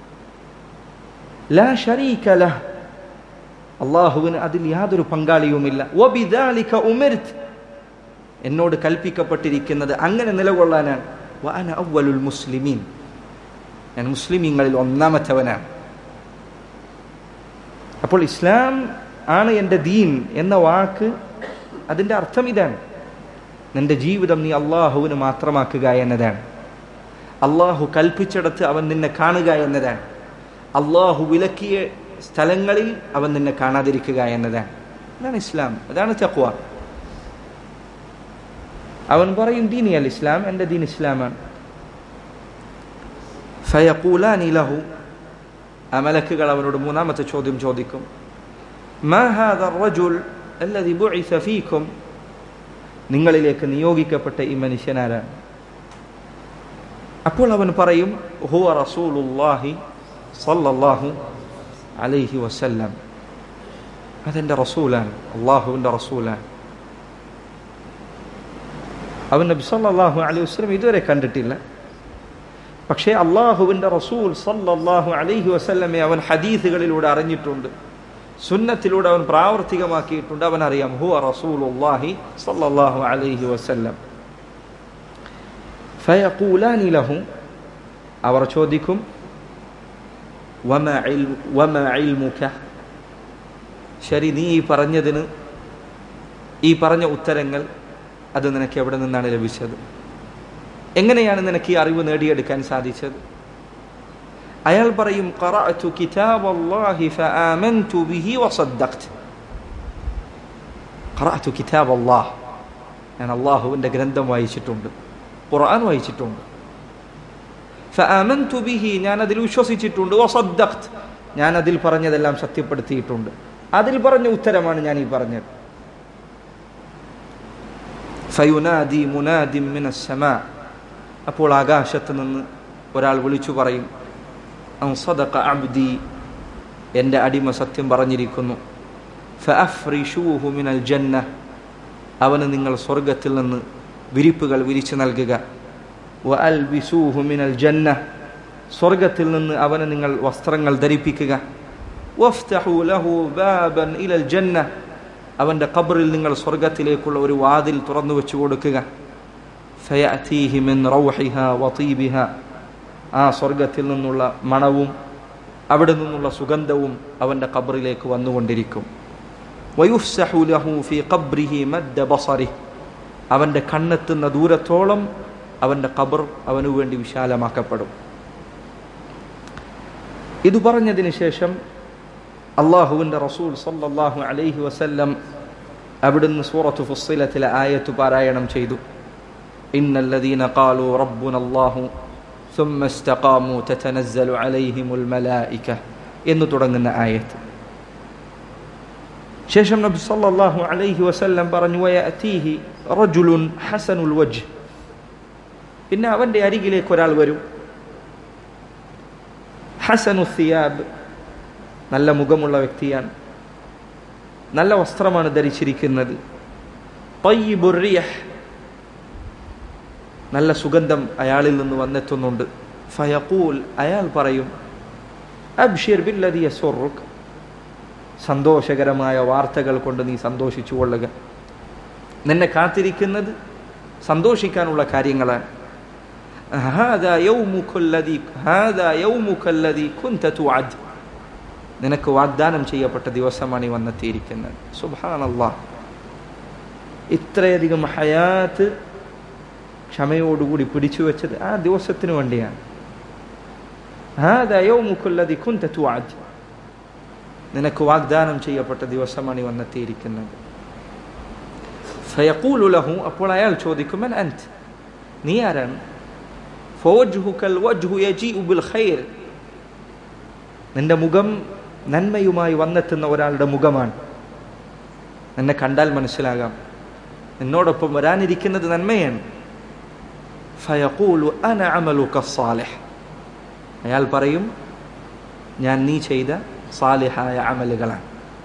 ലാ ഷരീക ലഹ് അള്ളാഹുവിന് അതിൽ യാതൊരു പങ്കാളിയുമില്ല വബിദാലിക ഉമിർത്ത് എന്നോട് കൽപ്പിക്കപ്പെട്ടിരിക്കുന്നത് അങ്ങനെ നിലകൊള്ളാനാണ് വഅന അവ്വലുൽ മുസ്ലിമീൻ ഞാൻ മുസ്ലിമീങ്ങളിൽ ഒന്നാമത്തവനാണ് അപ്പോൾ ഇസ്ലാം ആണ് എൻ്റെ ദീൻ എന്ന വാക്ക് അതിൻ്റെ അർത്ഥം ഇതാണ് നിന്റെ ജീവിതം നീ അള്ളാഹുവിന് മാത്രമാക്കുക എന്നതാണ് അള്ളാഹു കൽപ്പിച്ചിടത്ത് അവൻ നിന്നെ കാണുക എന്നതാണ് അള്ളാഹു വിലക്കിയ സ്ഥലങ്ങളിൽ അവൻ നിന്നെ കാണാതിരിക്കുക എന്നതാണ് അതാണ് ഇസ്ലാം അതാണ് ചക്വ അവൻ പറയും ദീനി അൽ ഇസ്ലാം എൻ്റെ ദീൻ ഇസ്ലാമാണ് ഫയഖൂലാനി ലഹു ആ മലക്കുകൾ അവനോട് മൂന്നാമത്തെ ചോദ്യം ചോദിക്കും മാ ഹാദ റജുൽ അല്ലദി ബുഇസ ഫീക്കും നിങ്ങളിലേക്ക് നിയോഗിക്കപ്പെട്ട ഈ മനുഷ്യനാരാണ് അപ്പോൾ അവൻ പറയും ഹുവ റസൂലുള്ളാഹി സല്ലല്ലാഹു അലൈഹി വസല്ലം അതെൻ്റെ റസൂലാണ് അള്ളാഹുവിൻ്റെ റസൂലാണ് അവൻ നബി സല്ലല്ലാഹു അലൈഹി വസല്ലം ഇതുവരെ കണ്ടിട്ടില്ല പക്ഷേ അള്ളാഹുവിൻ്റെ റസൂൽ സല്ലല്ലാഹു അലൈഹി വസല്ലമെ അവൻ ഹദീസുകളിലൂടെ അറിഞ്ഞിട്ടുണ്ട് സുന്നത്തിലൂടെ അവൻ പ്രാവർത്തികമാക്കിയിട്ടുണ്ട് അവൻ അറിയാം ഹുവ റസൂലുള്ളാഹി സല്ലല്ലാഹു അലൈഹി വസല്ലം ഫയഖൂലാനി ലഹു അവർ ചോദിക്കും വമ ഇൽ- വമ ഇൽമുക ശരി നീ ഈ പറഞ്ഞതിന് ഈ പറഞ്ഞ ഉത്തരങ്ങൾ അത് നിനക്ക് എവിടെ നിന്നാണ് ലഭിച്ചത് എങ്ങനെയാണ് നിനക്ക് ഈ അറിവ് നേടിയെടുക്കാൻ സാധിച്ചത് അയാൾ പറയും ഖറഅതു കിതാബല്ലാഹി ഫആമൻതു ബിഹി വസദ്ദഖ്തു ഖറഅതു കിതാബല്ലാഹ് ഞാൻ അള്ളാഹുവിൻ്റെ ഗ്രന്ഥം വായിച്ചിട്ടുണ്ട് ഖുർആൻ വായിച്ചിട്ടുണ്ട് ഫആമൻതു ബിഹി ഞാൻ അതിൽ വിശ്വസിച്ചിട്ടുണ്ട് വസദ്ദഖ്തു ഞാൻ അതിൽ പറഞ്ഞതെല്ലാം സത്യപ്പെടുത്തിയിട്ടുണ്ട് അതിൽ പറഞ്ഞ ഉത്തരമാണ് ഞാൻ ഈ പറഞ്ഞത് ഫയുനാദി മുനാദിം മിനസ് സമാ അപ്പോൾ ആകാശത്ത് നിന്ന് ഒരാൾ വിളിച്ചു പറയും അൻ സദഖ അബ്ദി എൻ്റെ അടിമ സത്യം പറഞ്ഞിരിക്കുന്നു ഫഅഫ്രിഷൂഹു മിനൽ ജന്ന അവന് നിങ്ങൾ സ്വർഗത്തിൽ നിന്ന് വിരിപ്പുകൾ വിരിച്ചു നൽകുക വ അൽബിസൂഹു മിനൽ ജന്ന സ്വർഗത്തിൽ നിന്ന് അവന് നിങ്ങൾ വസ്ത്രങ്ങൾ ധരിപ്പിക്കുക വഫ്തഹു ലഹു ബാബൻ ഇലൽ ജന്ന അവൻ്റെ ഖബറിൽ നിങ്ങൾ സ്വർഗത്തിലേക്കുള്ള ഒരു വാതിൽ തുറന്നു വെച്ചു കൊടുക്കുക ഫയഅതീഹി മിൻ റൗഹിഹ വതീബിഹ ആ സ്വർഗത്തിൽ നിന്നുള്ള മണവും അവിടെ നിന്നുള്ള സുഗന്ധവും അവൻ്റെ ഖബറിലേക്ക് വന്നുകൊണ്ടിരിക്കും വയുഫ്സഹു ലഹു ഫി ഖബ്രിഹി മദ്ദ ബസറിഹ് അവൻ്റെ കണ്ണെത്തുന്ന ദൂരത്തോളം അവൻ്റെ ഖബർ അവനു വേണ്ടി വിശാലമാക്കപ്പെടും ഇത് പറഞ്ഞതിന് ശേഷം അള്ളാഹുവിൻ്റെ റസൂൽ സല്ലല്ലാഹു അലൈഹി വസല്ലം അവിടുന്ന് സൂറത്ത് ഫുസ്സിലത്തിലെ ആയത്ത് പാരായണം ചെയ്തു ഇന്നല്ലദീന ഖാലു റബ്ബുന അല്ലാഹു ثم استقاموا تتنزل عليهم الملائكة എന്ന് തുടങ്ങുന്ന ആയത്ത് ശേഷം നബി സല്ലല്ലാഹു അലൈഹി വസല്ലം പറഞ്ഞു വയഅതീഹി റജുലുൻ ഹസനുൽ വജ്ഹ് പിന്നെ അവൻ്റെ അരികിലേക്ക് ഒരാൾ വരും ഹസനു സിയാബ് നല്ല മുഖമുള്ള വ്യക്തിയാണ് നല്ല വസ്ത്രമാണ് ധരിച്ചിരിക്കുന്നത് തയ്യിബുർ റിയഹ് നല്ല സുഗന്ധം അയാളിൽ നിന്ന് വന്നെത്തുന്നുണ്ട് ഫയഖൂൽ അയാൾ പറയും അബ്ഷിർ ബില്ലദി യസുറുക് സന്തോഷകരമായ വാർത്തകൾ കൊണ്ട് നീ സന്തോഷിച്ചു കൊള്ളുക നിന്നെ കാത്തിരിക്കുന്നത് സന്തോഷിക്കാനുള്ള കാര്യങ്ങളാണ് هذا يومك الذي هذا يومك الذي كنت توعد നിനക്ക് വാഗ്ദാനം ചെയ്യപ്പെട്ട ദിവസമാണ് ഈ വന്നെത്തിയിരിക്കുന്നത് സുബാനല്ലാ ഇത്രയധികം ഹയാത്ത് ക്ഷമയോടുകൂടി പിടിച്ചു വെച്ചത് ആ ദിവസത്തിന് വേണ്ടിയാണ് നിനക്ക് വാഗ്ദാനം ചെയ്യപ്പെട്ട ദിവസമാണ് ഈ വന്നെത്തിയിരിക്കുന്നത് ഫയഖൂലു ലഹു അപ്പോൾ അയാൾ ചോദിക്കും മൻ അൻത് നീ ആരാണ് ഫവജ്ഹുകൽ വജ്ഹു യജീഉ ബിൽ ഖൈർ നിന്റെ മുഖം നന്മയുമായി വന്നെത്തുന്ന ഒരാളുടെ മുഖമാണ് നിന്നെ കണ്ടാൽ മനസ്സിലാകാം നിന്നോടൊപ്പം വരാനിരിക്കുന്നത് നന്മയാണ് ഫയഖൂലു അന അമലുക സാലിഹ് അയാൾ പറയും ഞാൻ നീ ചെയ്ത സാലിഹായ അമലുകളാണ്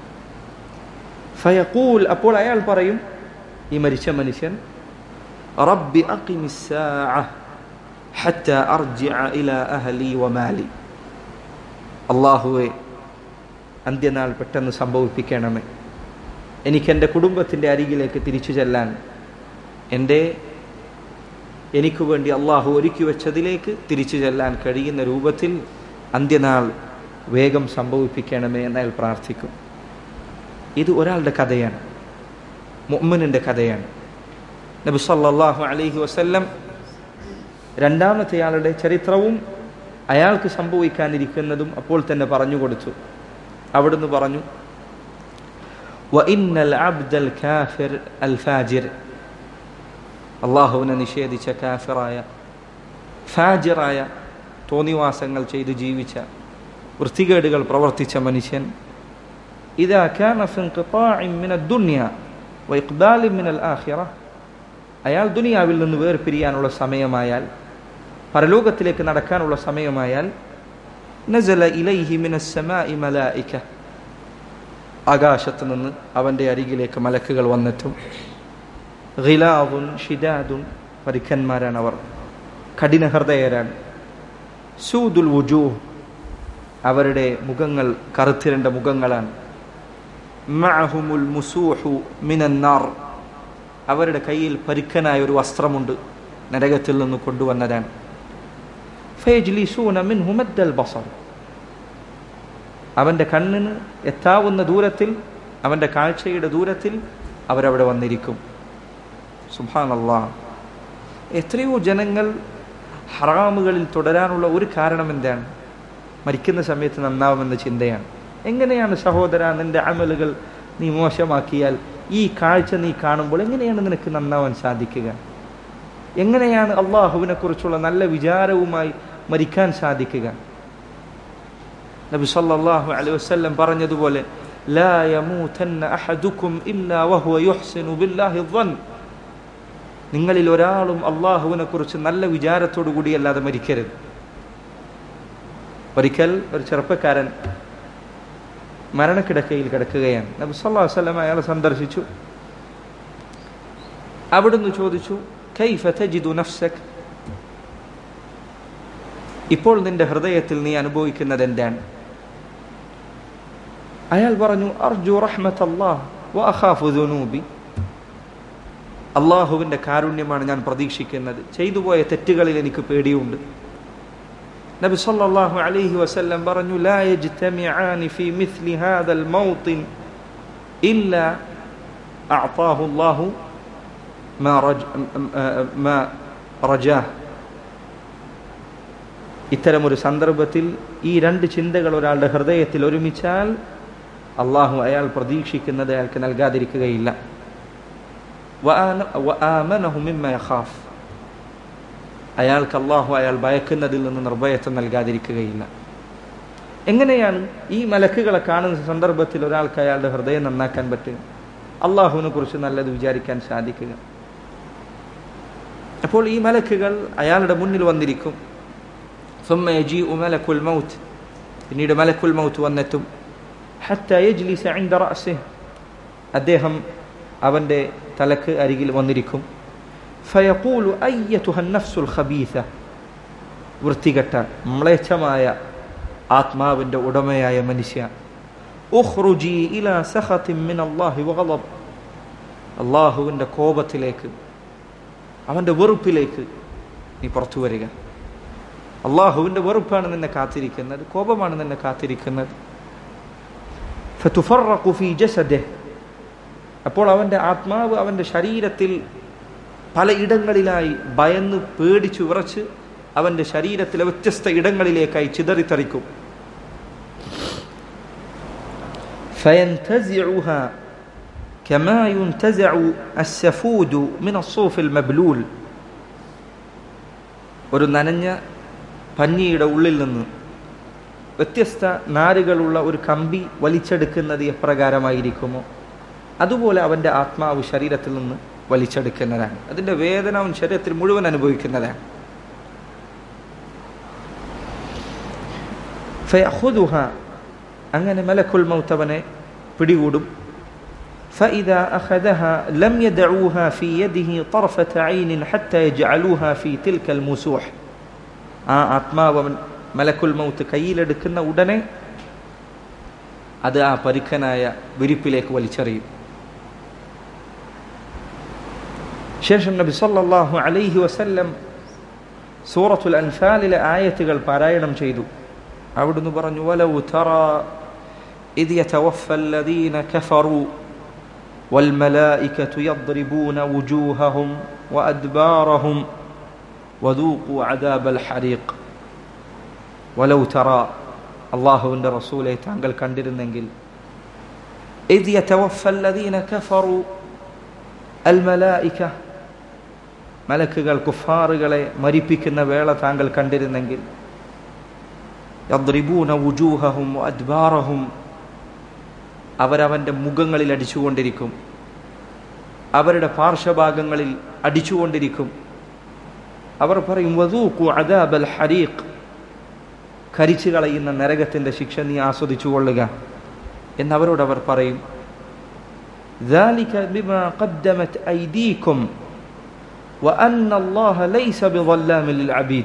ഫയഖൂൽ അപ്പോൾ അയാൾ പറയും ഈ മരിച്ച മനുഷ്യൻ റബ്ബി അഖിമിസ്സാഅ ഹത്ത അർജിഅ ഇലാ അഹ്ലി വമാലി അള്ളാഹുവെ അന്ത്യനാൾ പെട്ടെന്ന് സംഭവിപ്പിക്കണമേ എനിക്ക് എൻ്റെ കുടുംബത്തിൻ്റെ അരികിലേക്ക് തിരിച്ചു ചെല്ലാൻ എൻ്റെ എനിക്ക് വേണ്ടി അള്ളാഹു ഒരുക്കി വെച്ചതിലേക്ക് തിരിച്ചു ചെല്ലാൻ കഴിയുന്ന രൂപത്തിൽ അന്ത്യനാൾ വേഗം സംഭവിപ്പിക്കണമേ എന്നയാൾ പ്രാർത്ഥിക്കും ഇത് ഒരാളുടെ കഥയാണ് മുഅ്മിനിൻ്റെ കഥയാണ് നബി സല്ലല്ലാഹു അലൈഹി വസല്ലം രണ്ടാമത്തെ ആളുടെ ചരിത്രവും അയാൾക്ക് സംഭവിക്കാനിരിക്കുന്നതും അപ്പോൾ തന്നെ പറഞ്ഞു കൊടുത്തു അവിടുന്ന് പറഞ്ഞു വഇന്നൽ അബ്ദൽ കാഫിർ അൽ ഫാജിർ അള്ളാഹുവിനെ നിഷേധിച്ച കാഫിറായ ഫാജിറായ തോന്നിവാസങ്ങൾ ചെയ്ത് ജീവിച്ച വൃത്തികേടുകൾ പ്രവർത്തിച്ച മനുഷ്യൻ إذا كان في انقطاع من الدنيا وإقبال من الآخرة അയാൾ ദുനിയാവിൽ നിന്ന് വേർപിരിയാനുള്ള സമയമായാൽ പരലോകത്തിലേക്ക് നടക്കാനുള്ള സമയമായാൽ നസല ഇലൈഹി മിനസ്സമാഇ മലായിക ആകാശത്ത് നിന്ന് അവൻ്റെ അരികിലേക്ക് മലക്കുകൾ വന്നെത്തും ഖിലാദുൻ ഷിദാദുൻ പരുക്കന്മാരാണ് അവർ കഠിന ഹൃദയരാണ് സൂദുൽ വുജൂ അവരുടെ മുഖങ്ങൾ കറുത്തിരണ്ട മുഖങ്ങളാണ് മഅഹുമുൽ മുസൂഹു മിനന്നാർ അവരുടെ കയ്യിൽ പരുക്കനായ ഒരു വസ്ത്രമുണ്ട് നരകത്തിൽ നിന്ന് കൊണ്ടുവന്നതാണ് ഫയജ്ലിസൂന മിൻഹു മദ്ദൽ ബസർ അവൻ്റെ കണ്ണിന് എത്താവുന്ന ദൂരത്തിൽ അവൻ്റെ കാഴ്ചയുടെ ദൂരത്തിൽ അവരവിടെ വന്നിരിക്കും സുബാനല്ലാ എത്രയോ ജനങ്ങൾ ഹറാമുകളിൽ തുടരാനുള്ള ഒരു കാരണം എന്താണ് മരിക്കുന്ന സമയത്ത് നന്നാവുമെന്ന ചിന്തയാണ് എങ്ങനെയാണ് സഹോദര നിന്റെ അമലുകൾ നീ മോശമാക്കിയാൽ ഈ കാഴ്ച നീ കാണുമ്പോൾ എങ്ങനെയാണ് നിനക്ക് നന്നാവാൻ സാധിക്കുക എങ്ങനെയാണ് അള്ളാഹുവിനെ കുറിച്ചുള്ള നല്ല വിചാരവുമായി മരിക്കാൻ സാധിക്കുക നബി സല്ലല്ലാഹു അലൈഹി വസല്ലം പറഞ്ഞതുപോലെ لا يموتن أحدكم إلا وهو يحسن بالله الظن നിങ്ങളിൽ ഒരാളും അള്ളാഹുവിനെ കുറിച്ച് നല്ല വിചാരത്തോടു കൂടിയല്ലാതെ മരിക്കരുത് ഒരിക്കൽ ഒരു ചെറുപ്പക്കാരൻ മരണക്കിടക്കയിൽ കിടക്കുകയാണ് നബി സല്ലല്ലാഹു അലൈഹി വസല്ലം അയാളെ സന്ദർശിച്ചു അവിടുന്ന് ചോദിച്ചു കൈഫ തജിദു നഫ്സക് ഇപ്പോൾ നിന്റെ ഹൃദയത്തിൽ നീ അനുഭവിക്കുന്നത് എന്താണ് അയാൾ പറഞ്ഞു അർജു റഹ്മത്തല്ലാഹ് വഅഖാഫു ദുനൂബി അള്ളാഹുവിൻ്റെ കാരുണ്യമാണ് ഞാൻ പ്രതീക്ഷിക്കുന്നത് ചെയ്തുപോയ തെറ്റുകളിൽ എനിക്ക് പേടിയുണ്ട് നബി സല്ലല്ലാഹു അലൈഹി വസല്ലം പറഞ്ഞു ലാ യജ്തമിആനി ഫീ മിസ്ലി ഹാദൽ മൗത്തിൻ ഇല്ലാ അഅതാഹു അല്ലാഹു മാ റജ മാ റജാഹ് ഇത്തരമൊരു സന്ദർഭത്തിൽ ഈ രണ്ട് ചിന്തകൾ ഒരാളുടെ ഹൃദയത്തിൽ ഒരുമിച്ചാൽ അള്ളാഹു അയാൾ പ്രതീക്ഷിക്കുന്നത് അയാൾക്ക് നൽകാതിരിക്കുകയില്ല അയാൾക്ക് അള്ളാഹു അയാൾ ഭയക്കുന്നതിൽ നിന്ന് നിർഭയത്വം നൽകാതിരിക്കുകയില്ല എങ്ങനെയാണ് ഈ മലക്കുകളെ കാണുന്ന സന്ദർഭത്തിൽ ഒരാൾക്ക് അയാളുടെ ഹൃദയം നന്നാക്കാൻ പറ്റുക അള്ളാഹുവിനെ കുറിച്ച് നല്ലത് വിചാരിക്കാൻ സാധിക്കുക അപ്പോൾ ഈ മലക്കുകൾ അയാളുടെ മുന്നിൽ വന്നിരിക്കും ثم يجيء ملك الموت പിന്നീട് മലക്കുൽ മൗത്ത് വന്നെത്തും حتى يجلس عند رأسه അദ്ദേഹം അവൻ്റെ തലക്ക് അരികിൽ വന്നിരിക്കും ഫയഖൂലു അയ്യതുഹ നഫ്സുൽ ഖബീസ വൃത്തികെട്ട മ്ലേച്ഛമായ ആത്മാവിൻ്റെ ഉടമയായ മനുഷ്യ ഉഖ്റുജി ഇലാ സഖത്തിൻ മിൻ അല്ലാഹി വഗളബ് അള്ളാഹുവിൻ്റെ കോപത്തിലേക്ക് അവൻ്റെ വെറുപ്പിലേക്ക് നീ പുറത്തു വരിക അള്ളാഹുവിൻ്റെ വെറുപ്പാണ് നിന്നെ കാത്തിരിക്കുന്നത് കോപമാണ് നിന്നെ കാത്തിരിക്കുന്നത് ഫതുഫറഖു ഫീ ജസദിഹ് അപ്പോൾ അവൻ്റെ ആത്മാവ് അവൻ്റെ ശരീരത്തിൽ പലയിടങ്ങളിലായി ഭയന്ന് പേടിച്ചു വിറച്ച് അവൻ്റെ ശരീരത്തിലെ വ്യത്യസ്ത ഇടങ്ങളിലേക്കായി ചിതറിത്തെറിക്കും فينتزعها كما ينتزع السفود من الصوف المبلول ഒരു നനഞ്ഞ പഞ്ഞിയുടെ ഉള്ളിൽ നിന്ന് വ്യത്യസ്ത നാരുകളുള്ള ഒരു കമ്പി വലിച്ചെടുക്കുന്നത് എപ്രകാരമായിരിക്കുമോ അതുപോലെ അവൻ്റെ ആത്മാവ് ശരീരത്തിൽ നിന്ന് വലിച്ചെടുക്കുന്നതാണ് അതിൻ്റെ വേദന അവൻ ശരീരത്തിൽ മുഴുവൻ അനുഭവിക്കുന്നതാണ് ഫയഹുദുഹ അങ്ങനെ മലക്കുൽ മൗത്തവനെ പിടികൂടും فإذا أخذها لم يدعوها في يده طرفة عين حتى يجعلوها في تلك المسوح ആ ആത്മാവ് അവൻ മലക്കുൽ മൗത്ത് കയ്യിലെടുക്കുന്ന ഉടനെ അത് ആ പരുക്കനായ വിരിപ്പിലേക്ക് വലിച്ചെറിയും ശേഷം നബി സല്ലല്ലാഹു അലൈഹി വസല്ലം സൂറത്തുൽ അൻഫാലിലെ ആയത്തുകൾ പാരായണം ചെയ്തു അവിടുന്ന് പറഞ്ഞു വലൗ തറ إذ يتوفى الذين كفروا والملائكة يضربون وجوههم وأدبارهم وذوقوا عذاب الحريق ولو ترى അള്ളാഹുവിൻ്റെ റസൂലെ താങ്കൾ കണ്ടിരുന്നെങ്കിൽ إذ يتوفى الذين كفروا الملائكة മലക്കുകൾ കുഫാറുകളെ മരിപ്പിക്കുന്ന വേള താങ്കൾ കണ്ടിരുന്നെങ്കിൽ യദ്രിബൂന വുജൂഹഹും അദ്ബാറഹും അവരവൻ്റെ മുഖങ്ങളിൽ അടിച്ചുകൊണ്ടിരിക്കും അവരുടെ പാർശ്വഭാഗങ്ങളിൽ അടിച്ചുകൊണ്ടിരിക്കും അവർ പറയും വധൂക്കു അദാബൽ ഹരീഖ് കരിച്ചു കളയുന്ന നരകത്തിൻ്റെ ശിക്ഷ നീ ആസ്വദിച്ചു കൊള്ളുക എന്നവരോട് അവർ പറയും ذلك بما قدمت أيديكم وأن الله ليس بظلام للعبيد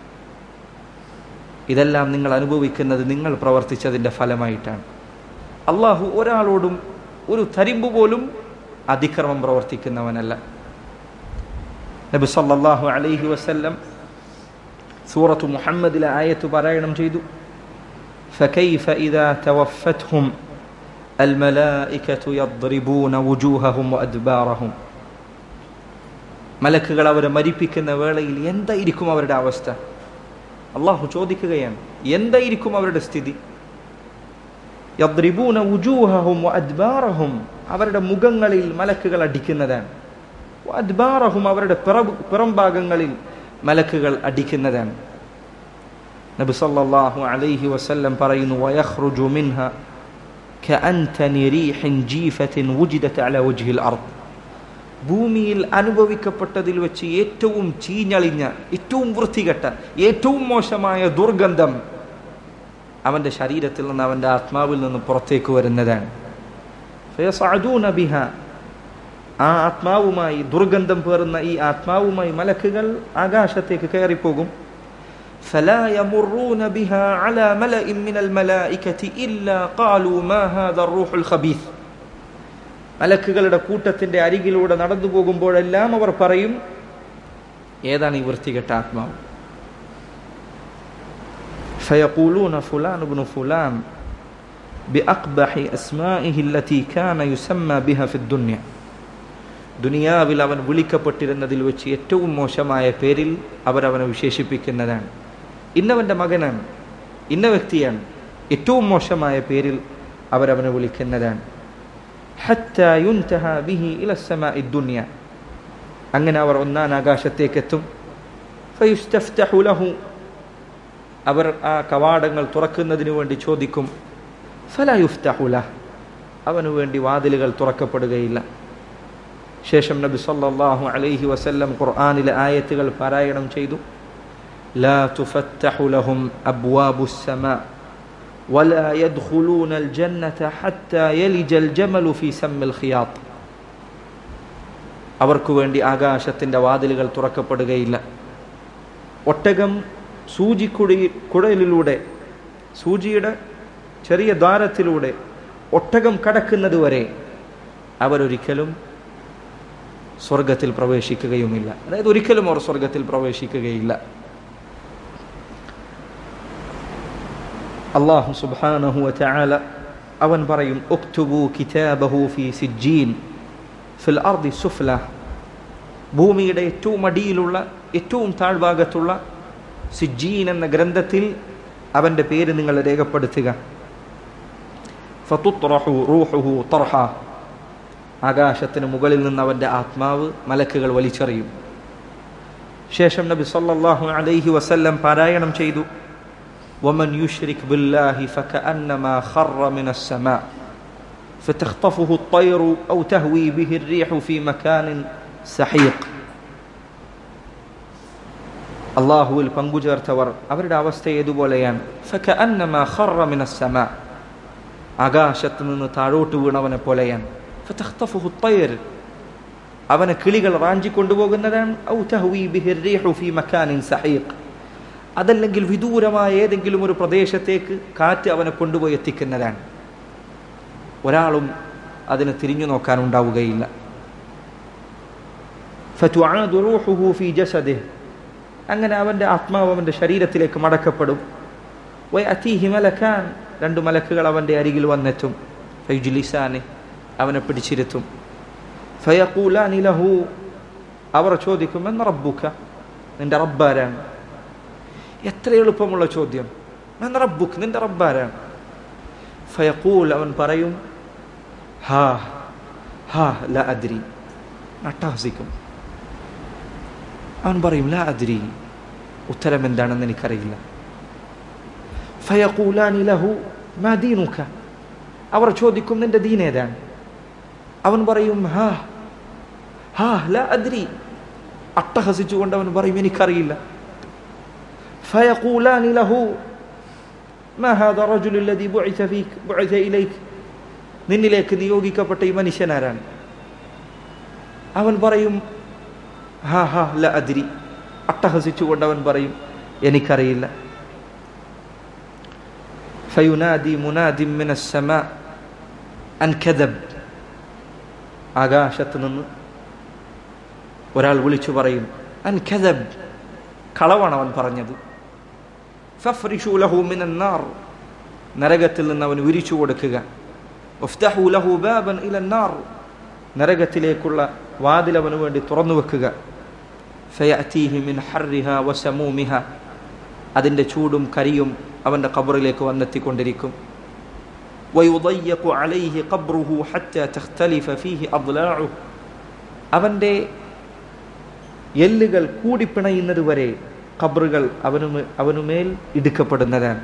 ഇതെല്ലാം നിങ്ങൾ അനുഭവിക്കുന്നത് നിങ്ങൾ പ്രവർത്തിച്ചതിൻ്റെ ഫലമായിട്ടാണ് അള്ളാഹു ഒരാളോടും ഒരു തരിമ്പ് പോലും അതിക്രമം പ്രവർത്തിക്കുന്നവനല്ല നബി സല്ലല്ലാഹു അലൈഹി വസല്ലം സൂറത്തു മുഹമ്മദിലെ ആയത്ത് പാരായണം ചെയ്തു فكيف إذا توفتهم الملائكة يضربون وجوههم وأدبارهم മലക്കുകൾ അവരെ മരിപ്പിക്കുന്ന വേളയിൽ എന്തായിരിക്കും അവരുടെ അവസ്ഥ അള്ളാഹു ചോദിക്കുകയാണ് എന്തായിരിക്കും അവരുടെ സ്ഥിതി യദ്രിബൂന ഉജൂഹഹും അദ്ബാറഹും അവരുടെ മുഖങ്ങളിൽ മലക്കുകൾ അടിക്കുന്നതാണ് അദ്ബാറഹും അവരുടെ പിറം ഭാഗങ്ങളിൽ മലക്കുകൾ അടിക്കുന്നതാണ് നബി സല്ലല്ലാഹു അലൈഹി വസല്ലം പറയുന്നു വയഖ്റുജു മിൻഹ كأنتن ريح جيفة وجدت على وجه الأرض ഭൂമിയിൽ അനുഭവിക്കപ്പെട്ടതിൽ വെച്ച് ഏറ്റവും ചീഞ്ഞളിഞ്ഞ ഏറ്റവും വൃത്തികെട്ട ഏറ്റവും മോശമായ ദുർഗന്ധം അവൻ്റെ ശരീരത്തിൽ നിന്ന് അവൻ്റെ ആത്മാവിൽ നിന്ന് പുറത്തേക്ക് വരുന്നതാണ് ബിഹ ആ ആത്മാവുമായി ദുർഗന്ധം പേറുന്ന ഈ ആത്മാവുമായി മലക്കുകൾ ആകാശത്തേക്ക് കയറിപ്പോകും فلا يمرون بها على ملأ من الملائكة إلا قالوا ما هذا الروح الخبيث മലക്കുകളുടെ കൂട്ടത്തിന്റെ അരികിലൂടെ നടന്നു പോകുമ്പോഴെല്ലാം അവർ പറയും ഏതാണ് ഈ വൃത്തികെട്ട ആത്മാവ് فيقولون فلان بن فلان بأقبح أسمائه التي كان يسمى بها في الدنيا ദുനിയാവിൽ അവൻ വിളിക്കപ്പെട്ടിരുന്നതിൽ വെച്ച് ഏറ്റവും മോശമായ പേരിൽ അവരവനെ വിശേഷിപ്പിക്കുന്നതാണ് ഇന്നവൻ്റെ മകനാണ് ഇന്ന വ്യക്തിയാണ് ഏറ്റവും മോശമായ പേരിൽ അവരവനെ വിളിക്കുന്നതാണ് حتى ينتهى به إلى السماء الدنيا അങ്ങനെ അവർ ഒന്നാം ആകാശത്തേക്ക് എത്തും فيستفتح له അവർ ആ കവാടങ്ങൾ തുറക്കുന്നതിന് വേണ്ടി ചോദിക്കും فلا يفتح له അവനു വേണ്ടി വാതിലുകൾ തുറക്കപ്പെടുകയില്ല ശേഷം നബി സല്ലല്ലാഹു അലൈഹി വസല്ലം ഖുർആനിലെ ആയത്തുകൾ പാരായണം ചെയ്തു لا تفتح لهم أبواب السماء ولا يدخلون الجنة حتى يلج الجمل في سم الخياط അവർക്ക് വേണ്ടി ആകാശത്തിൻ്റെ വാതിലുകൾ തുറക്കപ്പെടുകയില്ല ഒട്ടകം സൂചിക്കുടി കുഴലിലൂടെ സൂചിയുടെ ചെറിയ ദ്വാരത്തിലൂടെ ഒട്ടകം കടക്കുന്നത് വരെ അവരൊരിക്കലും സ്വർഗത്തിൽ പ്രവേശിക്കുകയുമില്ല അതായത് ഒരിക്കലും അവർ സ്വർഗത്തിൽ പ്രവേശിക്കുകയില്ല അള്ളാഹു സുബാനഹു ചാല അവൻ പറയും ഉക്തുബു കിതാബഹു ഫി സിജ്ജീൻ ഫിൽ അർദി സുഫ്ല ഭൂമിയുടെ ഏറ്റവും അടിയിലുള്ള ഏറ്റവും താഴ്ഭാഗത്തുള്ള സിജ്ജീൻ എന്ന ഗ്രന്ഥത്തിൽ അവൻ്റെ പേര് നിങ്ങൾ രേഖപ്പെടുത്തുക ഫതുത്രഹു റൂഹുഹു തർഹ ആകാശത്തിന് മുകളിൽ നിന്ന് അവൻ്റെ ആത്മാവ് മലക്കുകൾ വലിച്ചെറിയും ശേഷം നബി സല്ലല്ലാഹു അലൈഹി വസല്ലം പാരായണം ചെയ്തു ومن يشرك بالله فكأنما خر من السماء فتخطفه الطير أو تهوي به الريح في مكان سحيق അള്ളാഹുവിൽ പങ്കുചേർത്തവർ അവരുടെ അവസ്ഥ ഏതുപോലെയാണ് ഫകഅന്നമാ ഖറ മിനസ് സമാ ആകാശത്ത് നിന്ന് താഴോട്ട് വീണവനെ പോലെയാണ് ഫതഖ്തഫുഹു الطير അവനെ കിളികൾ റാഞ്ചി കൊണ്ടുപോകുന്നതാണ് ഔ തഹ്വി ബിഹി الريح في مكان سحيق അതല്ലെങ്കിൽ വിദൂരമായ ഏതെങ്കിലും ഒരു പ്രദേശത്തേക്ക് കാറ്റ് അവനെ കൊണ്ടുപോയി എത്തിക്കുന്നതാണ് ഒരാളും അതിന് തിരിഞ്ഞു നോക്കാൻ ഉണ്ടാവുകയില്ല ഫതുആദു റൂഹുഹു ഫീ ജസദിഹി അങ്ങനെ അവൻ്റെ ആത്മാവ് അവൻ്റെ ശരീരത്തിലേക്ക് മടക്കപ്പെടും വയഅതീഹി മലക്കാൻ രണ്ട് മലക്കുകൾ അവൻ്റെ അരികിൽ വന്നെത്തും ഫൈജുലിസാനെ അവനെ പിടിച്ചിരുത്തും ഫയഖൂലാനി ലഹു അവർ ചോദിക്കും എന്ന് റബ്ബുക നിന്റെ റബ്ബാരാണ് എത്ര എളുപ്പമുള്ള ചോദ്യം എന്ന് റബ്ബുക്ക് നിന്റെ റബ്ബാരാണ് ഫയഖൂൽ അവൻ പറയും ഹാ ഹാ ല അദ്രി അട്ടഹസിക്കും അവൻ പറയും ലാ അദ്രി ഉത്തരം എന്താണെന്ന് എനിക്കറിയില്ല ഫയഖൂലാനി ലഹു മാ ദീനുക അവർ ചോദിക്കും നിന്റെ ദീൻ ഏതാണ് അവൻ പറയും ഹാ ഹാ ലാ അദ്രി അട്ടഹസിച്ചുകൊണ്ട് അവൻ പറയും എനിക്കറിയില്ല ഫയഖൂലാനി ലഹു മാ ഹാദ റജുലു الذي بعث فيك بعث إليك നിന്നിലേക്ക് നിയോഗിക്കപ്പെട്ട ഈ മനുഷ്യനാരാണ് അവൻ പറയും ഹാ ഹാ ല അദ്രി അട്ടഹസിച്ചുകൊണ്ട് അവൻ പറയും എനിക്കറിയില്ല ഫയുനാദി മുനാദി മിന السماء അൻ കദബ് ആകാശത്ത് നിന്ന് ഒരാൾ വിളിച്ചു പറയും അൻ കദബ് കളവാണ് അവൻ പറഞ്ഞത് ഫഫ്രിഷു ലഹു മിനൻ നാർ നരകത്തിൽ നിന്ന് അവൻ വിരിച്ചു കൊടുക്കുക ഉഫ്തഹു ലഹു ബാബൻ ഇലൻ നാർ നരകത്തിലേക്കുള്ള വാതിൽ അവന് വേണ്ടി തുറന്നു വെക്കുക ഫയഅതീഹി മിൻ ഹർരിഹ വസമൂമിഹ അതിൻ്റെ ചൂടും കരിയും അവൻ്റെ ഖബറിലേക്ക് വന്നെത്തിക്കൊണ്ടിരിക്കും ويضيق عليه قبره حتى تختلف فيه أضلاعه അവൻ്റെ എല്ലുകൾ കൂടിപ്പിണയുന്നത് വരെ ഖബറുകൾ അവനു അവനുമേൽ ഇടുക്കപ്പെടുന്നതാണ്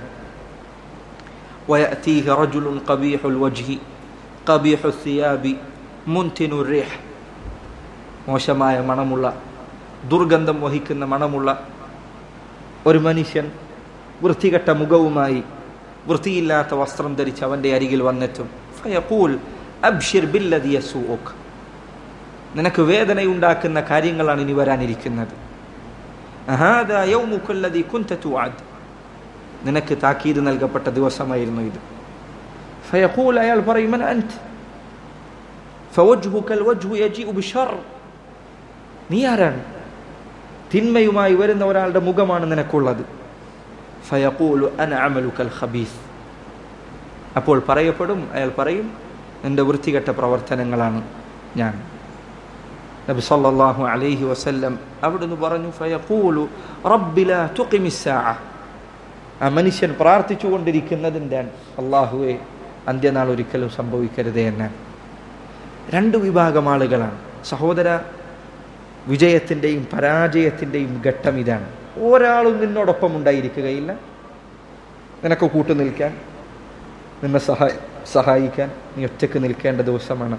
ويأتيه رجل قبيح الوجه قبيح الثياب منتن الريح മോശമായ മണമുള്ള ദുർഗന്ധം വഹിക്കുന്ന മണമുള്ള ഒരു മനുഷ്യൻ വൃത്തികെട്ട മുഖവുമായി വൃത്തിയില്ലാത്ത വസ്ത്രം ധരിച്ച് അവൻ്റെ അരികിൽ വന്നെത്തും ഫയഖൂൽ അബ്ഷിർ ബില്ലദി യസൂഉക് നിനക്ക് വേദനയുണ്ടാക്കുന്ന കാര്യങ്ങളാണ് ഇനി വരാനിരിക്കുന്നത് അഹാദാ യൗമുക്കല്ലദി കുൻത തുഅദ് നിനക്ക് താക്കീത് നൽകപ്പെട്ട ദിവസമായിരുന്നു ഇത് ഫയഖൂൽ അയാൾ പറയും മൻ അൻത് ഫവജ്ഹുക അൽവജ്ഹു യജീഉ ബിശർ നീ ആരാണ് തിന്മയുമായി വരുന്ന ഒരാളുടെ മുഖമാണ് നിനക്കുള്ളത് ഫയഖൂലു അന അമലുക്കൽ ഖബീസ് അപ്പോൾ പറയപ്പെടും അയാൾ പറയും എൻ്റെ വൃത്തികെട്ട പ്രവർത്തനങ്ങളാണ് ഞാൻ നബി സല്ലല്ലാഹു അലൈഹി വസല്ലം അവിടുന്ന് പറഞ്ഞു ഫയഖൂലു റബ്ബി ലാ തുഖിമിസ്സാഅ ആ മനുഷ്യൻ പ്രാർത്ഥിച്ചു കൊണ്ടിരിക്കുന്നതിൻ്റെ അള്ളാഹുവെ അന്ത്യനാൾ ഒരിക്കലും സംഭവിക്കരുതേ എന്നാണ് രണ്ട് വിഭാഗം ആളുകളാണ് സഹോദര വിജയത്തിൻ്റെയും പരാജയത്തിൻ്റെയും ഘട്ടം ഇതാണ് ഒരാളും നിന്നോടൊപ്പം ഉണ്ടായിരിക്കുകയില്ല നിനക്ക് കൂട്ടു നിൽക്കാൻ നിന്നെ സഹായ സഹായിക്കാൻ നീ ഒറ്റക്ക് നിൽക്കേണ്ട ദിവസമാണ്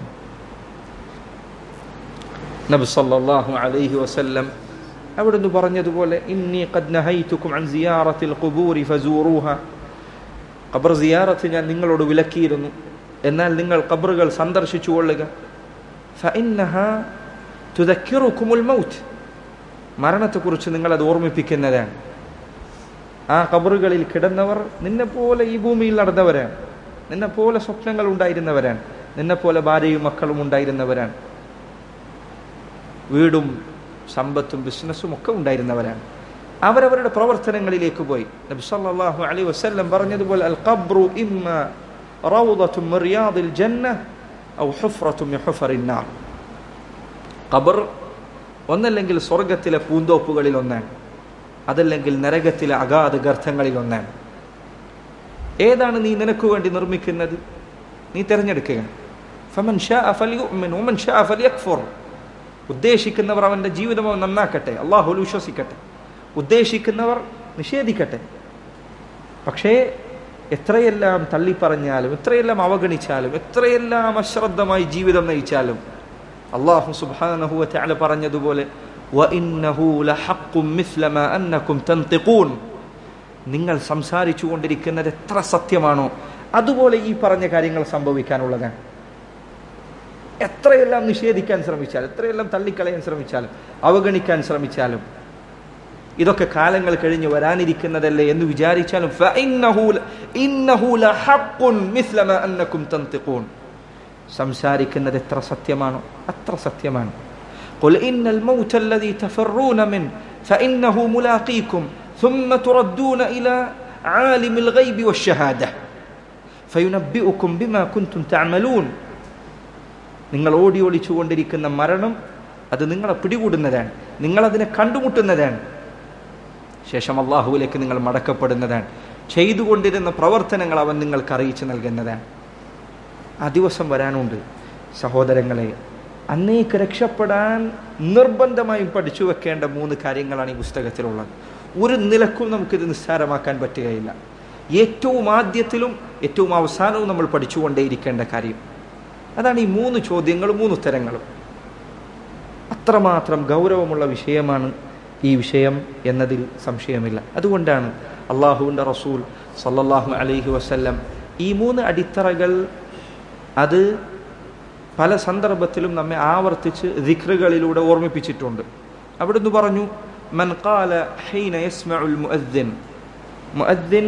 നബി സല്ലല്ലാഹു അലൈഹി വസല്ലം അവിടുന്ന് പറഞ്ഞതുപോലെ ഇന്നി ഖദ് നഹൈതുക്കും അൻ സിയാറത്തിൽ ഖുബൂരി ഫസൂറുഹ ഖബർ സിയാറത്ത് ഞാൻ നിങ്ങളോട് വിലക്കിയിരുന്നു എന്നാൽ നിങ്ങൾ ഖബറുകൾ സന്ദർശിച്ചു കൊള്ളുക ഫഇന്നഹ തുദക്കിറുക്കുമുൽ മൗത്ത് മരണത്തെക്കുറിച്ച് നിങ്ങളത് ഓർമ്മിപ്പിക്കുന്നതാണ് ആ ഖബറുകളിൽ കിടന്നവർ നിന്നെ പോലെ ഈ ഭൂമിയിൽ നടന്നവരാണ് നിന്നെ പോലെ സ്വപ്നങ്ങൾ ഉണ്ടായിരുന്നവരാണ് നിന്നെ പോലെ ഭാര്യയും മക്കളും ഉണ്ടായിരുന്നവരാണ് വീടും സമ്പത്തും ബിസിനസ്സും ഒക്കെ ഉണ്ടായിരുന്നവരാണ് അവരവരുടെ പ്രവർത്തനങ്ങളിലേക്ക് പോയി നബി സല്ലല്ലാഹു അലൈഹി വസല്ലം പറഞ്ഞതുപോലെ അൽ ഖബ്റു ഇമ്മ റൗദത്തും മിൻ റിയാദിൽ ജന്ന ഔ ഹുഫ്റത്തും മിൻ ഹുഫറിൻ നാർ ഖബർ ഒന്നല്ലെങ്കിൽ സ്വർഗത്തിലെ പൂന്തോപ്പുകളിൽ ഒന്നാണ് അതല്ലെങ്കിൽ നരകത്തിലെ അഗാധ ഗർത്തങ്ങളിൽ ഒന്നാണ് ഏതാണ് നീ നിനക്ക് വേണ്ടി നിർമ്മിക്കുന്നത് നീ തിരഞ്ഞെടുക്കുക ഫമൻ ഷാഅ ഫലിയുഅ്മിൻ വമൻ ഷാഅ ഫലിയക്ഫുർ ഉദ്ദേശിക്കുന്നവർ അവന്റെ ജീവിതം അവൻ നന്നാക്കട്ടെ അള്ളാഹുൽ വിശ്വസിക്കട്ടെ ഉദ്ദേശിക്കുന്നവർ നിഷേധിക്കട്ടെ പക്ഷേ എത്രയെല്ലാം തള്ളിപ്പറഞ്ഞാലും എത്രയെല്ലാം അവഗണിച്ചാലും എത്രയെല്ലാം അശ്രദ്ധമായി ജീവിതം നയിച്ചാലും അള്ളാഹു സുബ്ഹാനഹു വതആല പറഞ്ഞതുപോലെ വഇന്നഹു ലഹഖും മിസ്ല മാ അന്നകും തൻതിഖൂൻ നിങ്ങൾ സംസാരിച്ചു കൊണ്ടിരിക്കുന്നത് എത്ര സത്യമാണോ അതുപോലെ ഈ പറഞ്ഞ കാര്യങ്ങൾ സംഭവിക്കാനുള്ളതാണ് എത്രയെല്ലാം നിഷേധിക്കാൻ ശ്രമിച്ചാലും എത്രയെല്ലാം തള്ളിക്കളയാൻ ശ്രമിച്ചാലും അവഗണിക്കാൻ ശ്രമിച്ചാലും ഇതൊക്കെ കാലങ്ങൾ കഴിഞ്ഞ് വരാനിരിക്കുന്നതല്ലേ എന്ന് വിചാരിച്ചാലും ഫഇന്നഹു ല- ഇന്നഹു ലഹഖുൻ മിസ്ല മാ അന്നകും തൻതിഖൂൻ സംസാരിക്കുന്നത് എത്ര സത്യമാണോ അത്ര സത്യമാണ് قل إن الموت الذي تفرون منه فإنه ملاقيكم ثم تردون إلى عالم الغيب والشهادة فينبئكم بما كنتم تعملون നിങ്ങൾ ഓടി ഒളിച്ചുകൊണ്ടിരിക്കുന്ന മരണം അത് നിങ്ങളെ പിടികൂടുന്നതാണ് നിങ്ങളതിനെ കണ്ടുമുട്ടുന്നതാണ് ശേഷം അള്ളാഹുവിലേക്ക് നിങ്ങൾ മടക്കപ്പെടുന്നതാണ് ചെയ്തുകൊണ്ടിരുന്ന പ്രവർത്തനങ്ങൾ അവൻ നിങ്ങൾക്ക് അറിയിച്ചു നൽകുന്നതാണ് ആ ദിവസം വരാനുണ്ട് സഹോദരങ്ങളെ അന്നേക്ക് രക്ഷപ്പെടാൻ നിർബന്ധമായും പഠിച്ചു വെക്കേണ്ട മൂന്ന് കാര്യങ്ങളാണ് ഈ പുസ്തകത്തിലുള്ളത് ഒരു നിലക്കും നമുക്കിത് നിസ്സാരമാക്കാൻ പറ്റുകയില്ല ഏറ്റവും ആദ്യത്തിലും ഏറ്റവും അവസാനവും നമ്മൾ പഠിച്ചുകൊണ്ടേയിരിക്കേണ്ട കാര്യം അതാണ് ഈ മൂന്ന് ചോദ്യങ്ങളും മൂന്ന് ഉത്തരങ്ങളും അത്രമാത്രം ഗൗരവമുള്ള വിഷയമാണ് ഈ വിഷയം എന്നതിൽ സംശയമില്ല അതുകൊണ്ടാണ് അള്ളാഹുവിൻ്റെ റസൂൽ സല്ലല്ലാഹു അലൈഹി വസല്ലം ഈ മൂന്ന് അടിത്തറകൾ അത് പല സന്ദർഭത്തിലും നമ്മെ ആവർത്തിച്ച് ദിക്റുകളിലൂടെ ഓർമ്മിപ്പിച്ചിട്ടുണ്ട് അവിടുന്ന് പറഞ്ഞു മൻ ഖാല ഹീന യസ്മഉൽ മുഅദ്ദിൻ മുഅദ്ദിൻ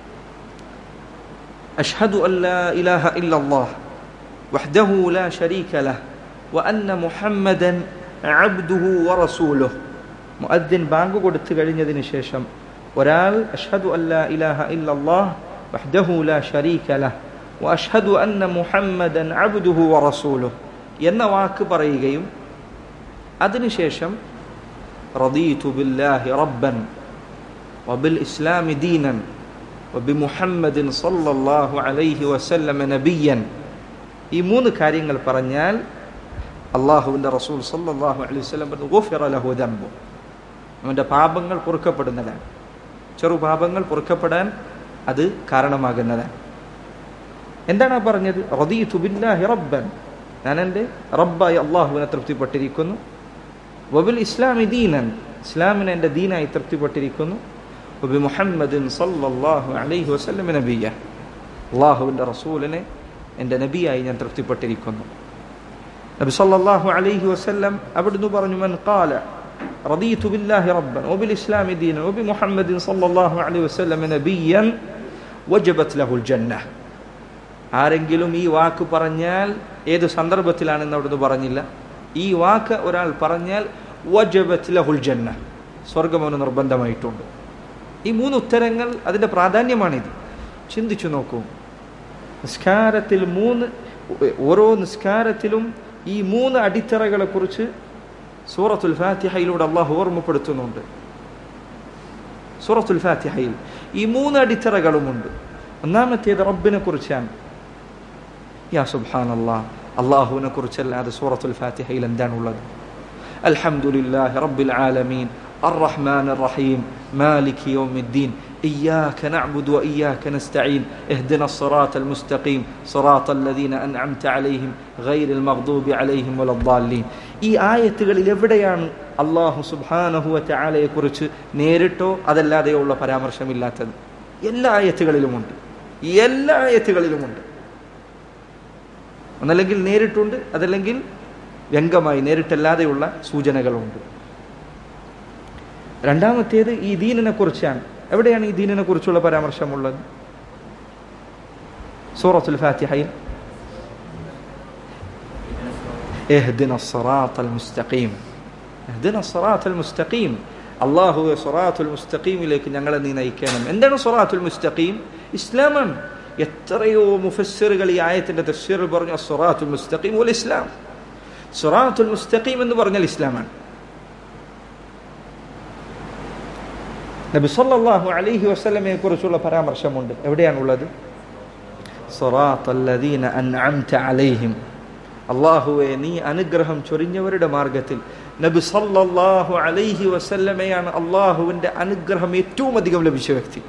അഷ്ഹദു അൻ ലാ ഇലാഹ ഇല്ലല്ലാഹ് വഹ്ദഹു ലാ ശരീക ലഹ് വഅന്ന മുഹമ്മദൻ അബ്ദുഹു വറസൂലുഹു മുഅദ്ദിൻ ബാങ്ക് കൊടുത്തു കഴിഞ്ഞതിന് ശേഷം ഒരാൾ അഷ്ഹദു അൻ ലാ ഇലാഹ ഇല്ലല്ലാഹ് വഹ്ദഹു ലാ ശരീക ലഹ് വഅഷ്ഹദു അന്ന മുഹമ്മദൻ അബ്ദുഹു വറസൂലുഹു എന്ന വാക്ക് പറയുകയും അതിനുശേഷം റദീതു ബില്ലാഹി റബ്ബൻ വബിൽ ഇസ്ലാമി ദീനൻ വബിമുഹമ്മദിൻ സല്ലല്ലാഹു അലൈഹി വസല്ലമ നബിയൻ ഈ മൂന്ന് കാര്യങ്ങൾ പറഞ്ഞാൽ അള്ളാഹുവിൻ്റെ റസൂൽ സല്ലല്ലാഹു അലൈഹി വസല്ലം പറഞ്ഞു ഗുഫിറ ലഹു ദംബു അവൻ്റെ പാപങ്ങൾ പൊറുക്കപ്പെടുന്നതാണ് ചെറു പാപങ്ങൾ പൊറുക്കപ്പെടാൻ അത് കാരണമാകുന്നതാണ് എന്താണ് ആ പറഞ്ഞത് റദീതു ബില്ലാഹി റബ്ബൻ ഞാൻ എൻ്റെ റബ്ബായി അള്ളാഹുവിനെ തൃപ്തിപ്പെട്ടിരിക്കുന്നു വബിൽ ഇസ്ലാമി ദീനൻ ഇസ്ലാമിനെ എൻ്റെ ദീനായി തൃപ്തിപ്പെട്ടിരിക്കുന്നു വബി മുഹമ്മദിൻ സല്ലല്ലാഹു അലൈഹി വസല്ലം നബിയ അള്ളാഹുവിൻ്റെ റസൂലിനെ എൻ്റെ നബിയായി ഞാൻ തൃപ്തിപ്പെട്ടിരിക്കുന്നു നബി സല്ലല്ലാഹു അലൈഹി വസല്ലം അവിടുന്ന് പറഞ്ഞു മൻ ഖാല رضيت بالله ربا وبالإسلام دينا وبمحمد صلى الله عليه وسلم نبيا وجبت له الجنة ആരെങ്കിലും ഈ വാക്ക് പറഞ്ഞാൽ ഏത് സന്ദർഭത്തിലാണെന്ന് അവിടുന്ന് പറഞ്ഞില്ല ഈ വാക്ക് ഒരാൾ പറഞ്ഞാൽ വജബത്ത് ലഹുൽ ജന്ന സ്വർഗം അവന് നിർബന്ധമായിട്ടുണ്ട് ഈ മൂന്ന് ഉത്തരങ്ങൾ അതിൻ്റെ പ്രാധാന്യമാണിത് ചിന്തിച്ചു നോക്കൂ നിസ്കാരത്തിൽ മൂന്ന് ഓരോ നിസ്കാരത്തിലും ഈ മൂന്ന് അടിത്തറകളെ കുറിച്ച് സൂറത്തുൽ ഫാത്തിഹയിലൂടെ അള്ളാഹു ഓർമ്മപ്പെടുത്തുന്നുണ്ട് സൂറത്തുൽ ഫാത്തിഹയിൽ ഈ മൂന്ന് അടിത്തറകളുമുണ്ട് ഒന്നാമത്തേത് റബ്ബിനെ കുറിച്ചാണ് യാ സുബ്ഹാൻ അള്ളാഹ് അള്ളാഹുവിനെ കുറിച്ചല്ലാതെ സൂറത്തുൽ ഫാത്തിഹയിൽ എന്താണുള്ളത് അൽഹംദുലില്ലാഹി റബ്ബിൽ ആലമീൻ الرحمن الرحيم مالك يوم الدين إياك نعبد وإياك نستعين اهدنا الصراط المستقيم صراط الذين أنعمت عليهم غير المغضوب عليهم ولا الضالين ഈ ആയത്തുകളിൽ എവിടെയാണ് അള്ളാഹു സുബാനഹുവ ചാലയെക്കുറിച്ച് നേരിട്ടോ അതല്ലാതെയോ ഉള്ള പരാമർശമില്ലാത്തത് എല്ലാ ആയത്തുകളിലുമുണ്ട് എല്ലാ ആയത്തുകളിലുമുണ്ട് ഒന്നല്ലെങ്കിൽ നേരിട്ടുണ്ട് അതല്ലെങ്കിൽ വ്യംഗമായി നേരിട്ടല്ലാതെയുള്ള സൂചനകളുണ്ട് രണ്ടാമത്തേത് ഈ ദീനിനെ കുറിച്ചാണ് എവിടെയാണ് ഈ ദീനിനെ കുറിച്ചുള്ള പരാമർശമുള്ളത് സൂറത്തുൽ ഫാത്തിഹയിൽ اهدنا الصراط المستقيم اهدنا الصراط المستقيم അള്ളാഹു സൊറാത്തുൽ മുസ്തഖീമിലേക്ക് ഞങ്ങളെ നീ നയിക്കണം എന്താണ് സൊറാത്തുൽ മുസ്തഖീം ഇസ്ലാമാണ് എത്രയോ മുഫസ്സിറുകൾ ഈ ആയത്തിന്റെ തഫ്സീറിൽ പറഞ്ഞു സുറാത്തുൽ മുസ്തഖീം ഉൽ ഇസ്ലാം സുറാത്തുൽ മുസ്തഖീം എന്ന് പറഞ്ഞാൽ ഇസ്ലാമാണ് നബി സല്ലല്ലാഹു അലൈഹി വസല്ലമയെ കുറിച്ചുള്ള പരാമർശമുണ്ട് എവിടെയാണുള്ളത് സുറാത്തല്ലദീന അൻഅംത അലൈഹിം അള്ളാഹുവെ നീ അനുഗ്രഹം ചൊരിഞ്ഞവരുടെ മാർഗത്തിൽ നബി സല്ലല്ലാഹു അലൈഹി വസല്ലമയാണ് അള്ളാഹുവിന്റെ അനുഗ്രഹം ഏറ്റവും അധികം ലഭിച്ച വ്യക്തി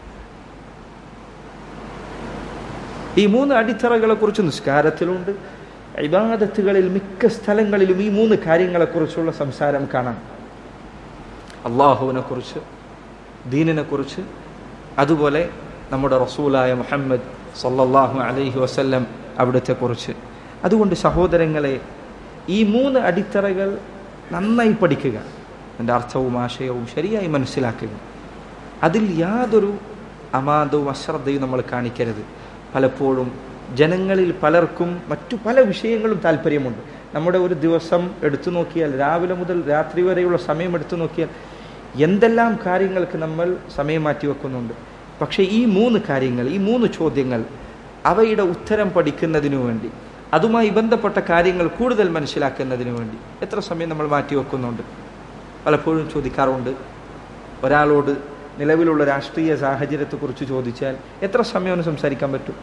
ഈ മൂന്ന് അടിത്തറകളെ കുറിച്ച് നിസ്കാരത്തിലുണ്ട് ഇബാദത്തുകളിൽ മിക്ക സ്ഥലങ്ങളിലും ഈ മൂന്ന് കാര്യങ്ങളെക്കുറിച്ചുള്ള സംസാരം കാണാം അള്ളാഹുവിനെ കുറിച്ച് ദീനിനെ കുറിച്ച് അതുപോലെ നമ്മുടെ റസൂലായ മുഹമ്മദ് സല്ലല്ലാഹു അലൈഹി വസല്ലം അവിടുത്തെ കുറിച്ച് അതുകൊണ്ട് സഹോദരങ്ങളെ ഈ മൂന്ന് അടിത്തറകൾ നന്നായി പഠിക്കുക എൻ്റെ അർത്ഥവും ആശയവും ശരിയായി മനസ്സിലാക്കുക അതിൽ യാതൊരു അമാദവും അശ്രദ്ധയും നമ്മൾ കാണിക്കരുത് പലപ്പോഴും ജനങ്ങളിൽ പലർക്കും മറ്റു പല വിഷയങ്ങളും താല്പര്യമുണ്ട് നമ്മുടെ ഒരു ദിവസം എടുത്തു നോക്കിയാൽ രാവിലെ മുതൽ രാത്രി വരെയുള്ള സമയം എടുത്തു നോക്കിയാൽ എന്തെല്ലാം കാര്യങ്ങൾക്ക് നമ്മൾ സമയം മാറ്റി വെക്കുന്നുണ്ട് പക്ഷേ ഈ മൂന്ന് കാര്യങ്ങൾ ഈ മൂന്ന് ചോദ്യങ്ങൾ അവയുടെ ഉത്തരം പഠിക്കുന്നതിനു വേണ്ടി അതുമായി ബന്ധപ്പെട്ട കാര്യങ്ങൾ കൂടുതൽ മനസ്സിലാക്കുന്നതിന് വേണ്ടി എത്ര സമയം നമ്മൾ മാറ്റി വെക്കുന്നുണ്ട് പലപ്പോഴും ചോദിക്കാറുണ്ട് ഒരാളോട് നിലവിലുള്ള രാഷ്ട്രീയ സാഹചര്യത്തെക്കുറിച്ച് ചോദിച്ചാൽ എത്ര സമയം അവന് സംസാരിക്കാൻ പറ്റും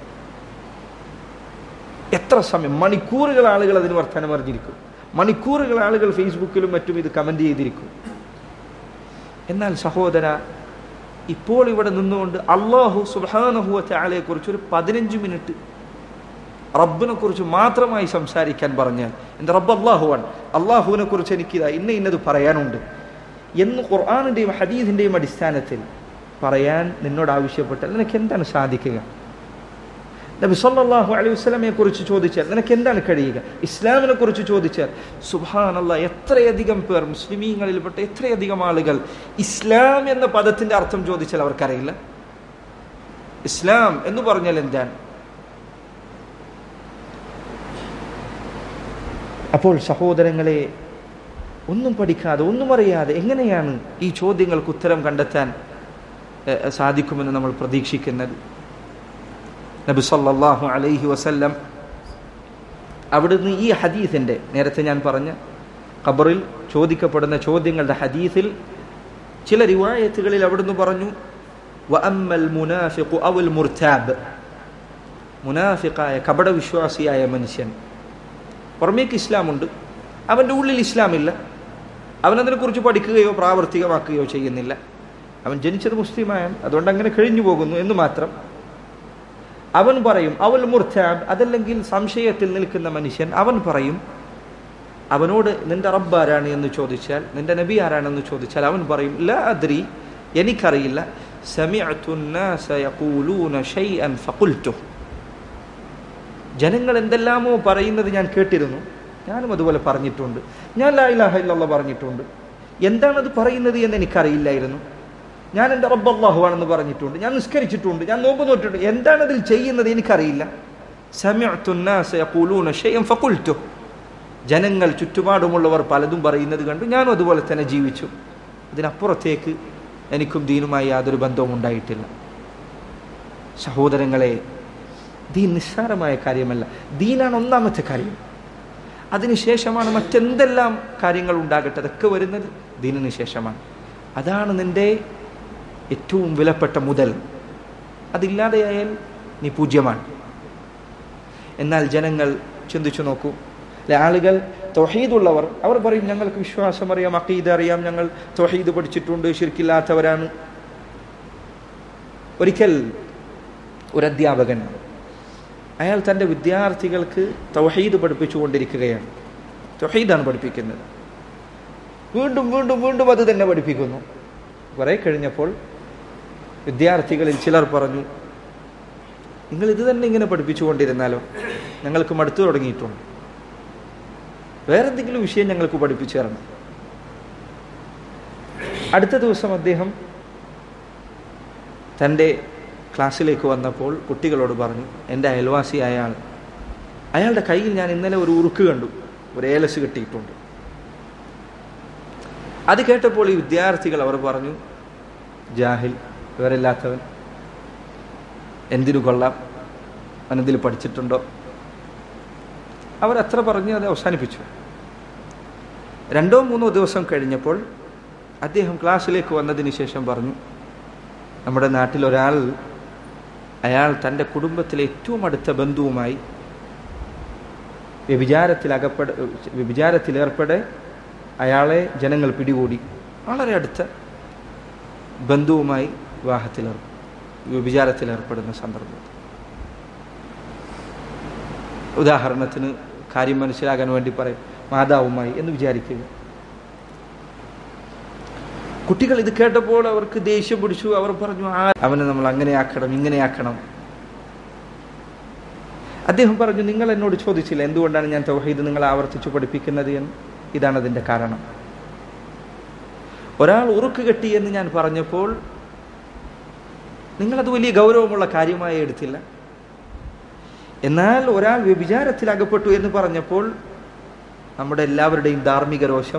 എത്ര സമയം മണിക്കൂറുകൾ ആളുകൾ അതിന് വർത്തമാനം അറിഞ്ഞിരിക്കും മണിക്കൂറുകൾ ആളുകൾ ഫേസ്ബുക്കിലും മറ്റും ഇത് കമന്റ് ചെയ്തിരിക്കും എന്നാൽ സഹോദര ഇപ്പോൾ ഇവിടെ നിന്നുകൊണ്ട് അള്ളാഹു സുബാനഹുവ ചാലയെ കുറിച്ച് ഒരു പതിനഞ്ച് മിനിറ്റ് റബ്ബിനെ കുറിച്ച് മാത്രമായി സംസാരിക്കാൻ പറഞ്ഞാൽ എൻ്റെ റബ്ബ് അള്ളാഹുവാണ് അള്ളാഹുവിനെ കുറിച്ച് എനിക്കിതാ ഇന്ന ഇന്നത് പറയാനുണ്ട് എന്ന് ഖുർആാനിൻ്റെയും ഹദീദിൻ്റെയും അടിസ്ഥാനത്തിൽ പറയാൻ നിന്നോട് ആവശ്യപ്പെട്ടാൽ നിനക്ക് എന്താണ് സാധിക്കുക നബി സല്ലല്ലാഹു അലൈഹി വസല്ലമയെ കുറിച്ച് ചോദിച്ചാൽ നിനക്ക് എന്താണ് കഴിയുക ഇസ്ലാമിനെ കുറിച്ച് ചോദിച്ചാൽ സുബാനല്ല എത്രയധികം പേർ മുസ്ലിമീങ്ങളിൽപ്പെട്ട എത്രയധികം ആളുകൾ ഇസ്ലാം എന്ന പദത്തിന്റെ അർത്ഥം ചോദിച്ചാൽ അവർക്കറിയില്ല ഇസ്ലാം എന്ന് പറഞ്ഞാൽ എന്താണ് അപ്പോൾ സഹോദരങ്ങളെ ഒന്നും പഠിക്കാതെ ഒന്നും അറിയാതെ എങ്ങനെയാണ് ഈ ചോദ്യങ്ങൾക്ക് ഉത്തരം കണ്ടെത്താൻ ഏഹ്, സാധിക്കുമെന്ന് നമ്മൾ പ്രതീക്ഷിക്കുന്നത് നബി സല്ലല്ലാഹു അലൈഹി വസല്ലം അവിടുന്ന് ഈ ഹദീസിൻ്റെ നേരത്തെ ഞാൻ പറഞ്ഞ ഖബറിൽ ചോദിക്കപ്പെടുന്ന ചോദ്യങ്ങളുടെ ഹദീസിൽ ചില റിവായത്തുകളിൽ അവിടുന്ന് പറഞ്ഞു വഅമ്മൽ മുനാഫിഖു അവൽ മുർതാബ് മുനാഫിഖായ കപടവിശ്വാസിയായ മനുഷ്യൻ പുറമേക്ക് ഇസ്ലാമുണ്ട് അവൻ്റെ ഉള്ളിൽ ഇസ്ലാമില്ല അവനതിനെക്കുറിച്ച് പഠിക്കുകയോ പ്രാവർത്തികമാക്കുകയോ ചെയ്യുന്നില്ല അവൻ ജനിച്ചത് മുസ്ലിമായാണ് അതുകൊണ്ട് അങ്ങനെ കഴിഞ്ഞു പോകുന്നു എന്ന് മാത്രം അവൻ പറയും അവൽ മുർത്താബ് അതല്ലെങ്കിൽ സംശയത്തിൽ നിൽക്കുന്ന മനുഷ്യൻ അവൻ പറയും അവനോട് നിന്റെ റബ്ബ് ആരാണ് എന്ന് ചോദിച്ചാൽ നിന്റെ നബി ആരാണെന്ന് ചോദിച്ചാൽ അവൻ പറയും ല അദ്രി എനിക്കറിയില്ല സമിഅതു الناس يقولون شيئا فقلته ജനങ്ങൾ എന്തെല്ലാമോ പറയുന്നത് ഞാൻ കേട്ടിരുന്നു ഞാനും അതുപോലെ പറഞ്ഞിട്ടുണ്ട് ഞാൻ ലാ ഇലാഹ ഇല്ലല്ലാഹ് പറഞ്ഞിട്ടുണ്ട് എന്താണത് പറയുന്നത് എന്ന് എനിക്കറിയില്ലായിരുന്നു ഞാൻ എൻ്റെ റബ്ബ് അള്ളാഹുവാണെന്ന് പറഞ്ഞിട്ടുണ്ട് ഞാൻ നിസ്കരിച്ചിട്ടുണ്ട് ഞാൻ നോമ്പ് നോറ്റിട്ടുണ്ട് എന്താണ് അതിൽ ചെയ്യുന്നത് എനിക്കറിയില്ല സമിഅതു الناس يقولون شيئا فقلته ജനങ്ങൾ ചുറ്റുപാടുമുള്ളവർ പലതും പറയുന്നത് കണ്ടു ഞാനും അതുപോലെ തന്നെ ജീവിച്ചു ഇതിനപ്പുറത്തേക്ക് എനിക്കും ദീനുമായി യാതൊരു ബന്ധവും ഉണ്ടായിട്ടില്ല സഹോദരങ്ങളെ ദീൻ നിസ്സാരമായ കാര്യമല്ല ദീനാണ് ഒന്നാമത്തെ കാര്യം അതിനുശേഷമാണ് മറ്റെന്തെല്ലാം കാര്യങ്ങൾ ഉണ്ടാകട്ടെ അതൊക്കെ വരുന്നത് ദീനിന് ശേഷമാണ് അതാണ് നിന്റെ ഏറ്റവും വിലപ്പെട്ട മുതൽ അതില്ലാതെയായാൽ നീ പൂജ്യമാണ് എന്നാൽ ജനങ്ങൾ ചിന്തിച്ചു നോക്കൂ അല്ലെ ആളുകൾ തൊഹീദുള്ളവർ അവർ പറയും ഞങ്ങൾക്ക് വിശ്വാസം അറിയാം അക്കീദ് അറിയാം ഞങ്ങൾ തൊഹീദ് പഠിച്ചിട്ടുണ്ട് ശിർക്കില്ലാത്തവരാണ് ഒരിക്കൽ ഒരു അധ്യാപകൻ അയാൾ തൻ്റെ വിദ്യാർത്ഥികൾക്ക് തൗഹീദ് പഠിപ്പിച്ചുകൊണ്ടിരിക്കുകയാണ് തൗഹീദാണ് പഠിപ്പിക്കുന്നത് വീണ്ടും വീണ്ടും വീണ്ടും അത് തന്നെ പഠിപ്പിക്കുന്നു കുറെ കഴിഞ്ഞപ്പോൾ വിദ്യാർത്ഥികളിൽ ചിലർ പറഞ്ഞു നിങ്ങൾ ഇത് തന്നെ ഇങ്ങനെ പഠിപ്പിച്ചുകൊണ്ടിരുന്നാലോ ഞങ്ങൾക്ക് മടുത്തു തുടങ്ങിയിട്ടുണ്ട് വേറെന്തെങ്കിലും വിഷയം ഞങ്ങൾക്ക് പഠിപ്പിച്ചു തരണം അടുത്ത ദിവസം അദ്ദേഹം തൻ്റെ ക്ലാസ്സിലേക്ക് വന്നപ്പോൾ കുട്ടികളോട് പറഞ്ഞു എൻ്റെ അയൽവാസി അയാൾ അയാളുടെ കയ്യിൽ ഞാൻ ഇന്നലെ ഒരു ഉറുക്ക് കണ്ടു ഒരു ഏലസ് കിട്ടിയിട്ടുണ്ട് അത് കേട്ടപ്പോൾ ഈ വിദ്യാർത്ഥികൾ അവർ പറഞ്ഞു ജാഹിൽ വിവരമില്ലാത്തവൻ എന്തിനു കൊള്ളാം അവനെന്തിൽ പഠിച്ചിട്ടുണ്ടോ അവരത്ര പറഞ്ഞ് അത് അവസാനിപ്പിച്ചു രണ്ടോ മൂന്നോ ദിവസം കഴിഞ്ഞപ്പോൾ അദ്ദേഹം ക്ലാസ്സിലേക്ക് വന്നതിന് ശേഷം പറഞ്ഞു നമ്മുടെ നാട്ടിൽ ഒരാൾ അയാൾ തൻ്റെ കുടുംബത്തിലെ ഏറ്റവും അടുത്ത ബന്ധുവുമായി വ്യഭിചാരത്തിൽ അകപ്പെട വ്യഭിചാരത്തിലേർപ്പെടെ അയാളെ ജനങ്ങൾ പിടികൂടി വളരെ അടുത്ത ബന്ധുവുമായി വിവാഹത്തിലേർ വ്യഭിചാരത്തിലേർപ്പെടുന്ന സന്ദർഭത്തിൽ ഉദാഹരണത്തിന് കാര്യം മനസ്സിലാകാൻ വേണ്ടി പറയും മാതാവുമായി എന്ന് വിചാരിക്കുക കുട്ടികൾ ഇത് കേട്ടപ്പോൾ അവർക്ക് ദേഷ്യം പിടിച്ചു അവർ പറഞ്ഞു ആ അവനെ നമ്മൾ അങ്ങനെയാക്കണം ഇങ്ങനെയാക്കണം അദ്ദേഹം പറഞ്ഞു നിങ്ങൾ എന്നോട് ചോദിച്ചില്ല എന്തുകൊണ്ടാണ് ഞാൻ തൗഹീദ് നിങ്ങളെ ആവർത്തിച്ചു പഠിപ്പിക്കുന്നത് എന്ന് ഇതാണ് അതിൻ്റെ കാരണം ഒരാൾ ഉറുക്ക് കെട്ടി എന്ന് ഞാൻ പറഞ്ഞപ്പോൾ നിങ്ങളത് വലിയ ഗൗരവമുള്ള കാര്യമായി എടുത്തില്ല എന്നാൽ ഒരാൾ വ്യഭിചാരത്തിൽ അകപ്പെട്ടു എന്ന് പറഞ്ഞപ്പോൾ നമ്മുടെ എല്ലാവരുടെയും ധാർമ്മിക രോഷം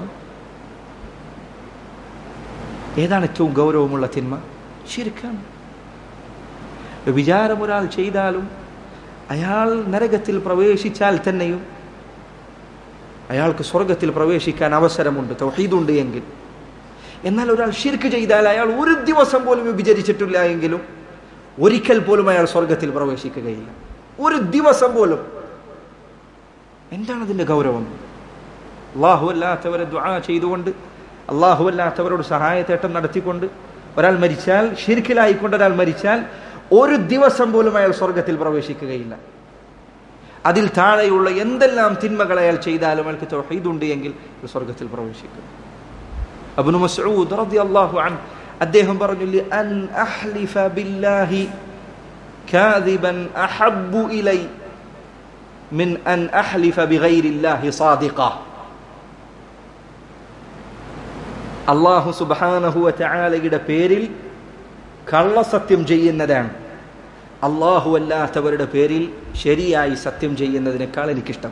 ഏതാണ് ഏറ്റവും ഗൗരവമുള്ള തിന്മ ശരിക്കാണ് വ്യഭിചാരം ഒരാൾ ചെയ്താലും അയാൾ നരകത്തിൽ പ്രവേശിച്ചാൽ തന്നെയും അയാൾക്ക് സ്വർഗത്തിൽ പ്രവേശിക്കാൻ അവസരമുണ്ട് തൗഹീദുണ്ട് എങ്കിൽ എന്നാൽ ഒരാൾ ഷിർക്ക് ചെയ്താൽ അയാൾ ഒരു ദിവസം പോലും വ്യഭിചരിച്ചിട്ടില്ല എങ്കിലും ഒരിക്കൽ പോലും അയാൾ സ്വർഗത്തിൽ പ്രവേശിക്കുകയില്ല ഒരു ദിവസം പോലും എന്താണ് അതിൻ്റെ ഗൗരവം അള്ളാഹു അല്ലാത്തവരെ ദുആ ചെയ്തുകൊണ്ട് അള്ളാഹു അല്ലാത്തവരോട് സഹായത്തേട്ടം നടത്തിക്കൊണ്ട് ഒരാൾ മരിച്ചാൽ ഷിർക്കിലായിക്കൊണ്ട് ഒരാൾ മരിച്ചാൽ ഒരു ദിവസം പോലും അയാൾ സ്വർഗത്തിൽ പ്രവേശിക്കുകയില്ല അതിൽ താഴെയുള്ള എന്തെല്ലാം തിന്മകൾ അയാൾ ചെയ്താലും അയാൾക്ക് തൗഹീദുണ്ട് എങ്കിൽ സ്വർഗത്തിൽ പ്രവേശിക്കും അബ്നു മസ്ഊദ് റളിയല്ലാഹു അൻഹു അദ്ദേഹം പറഞ്ഞു ലി അൻ അഹ്ലിഫ ബില്ലാഹി കാദിബൻ അഹബ്ബു ഇലൈ മിൻ അൻ അഹ്ലിഫ ബിഗൈരില്ലാഹി സാദിഖ അള്ളാഹു സുബ്ഹാനഹു വതആലയുടെ പേരിൽ കള്ളസത്യം ചെയ്യുന്നതാണ് അള്ളാഹു അല്ലാത്തവരുടെ പേരിൽ ശരിയായി സത്യം ചെയ്യുന്നതിനേക്കാൾ എനിക്കിഷ്ടം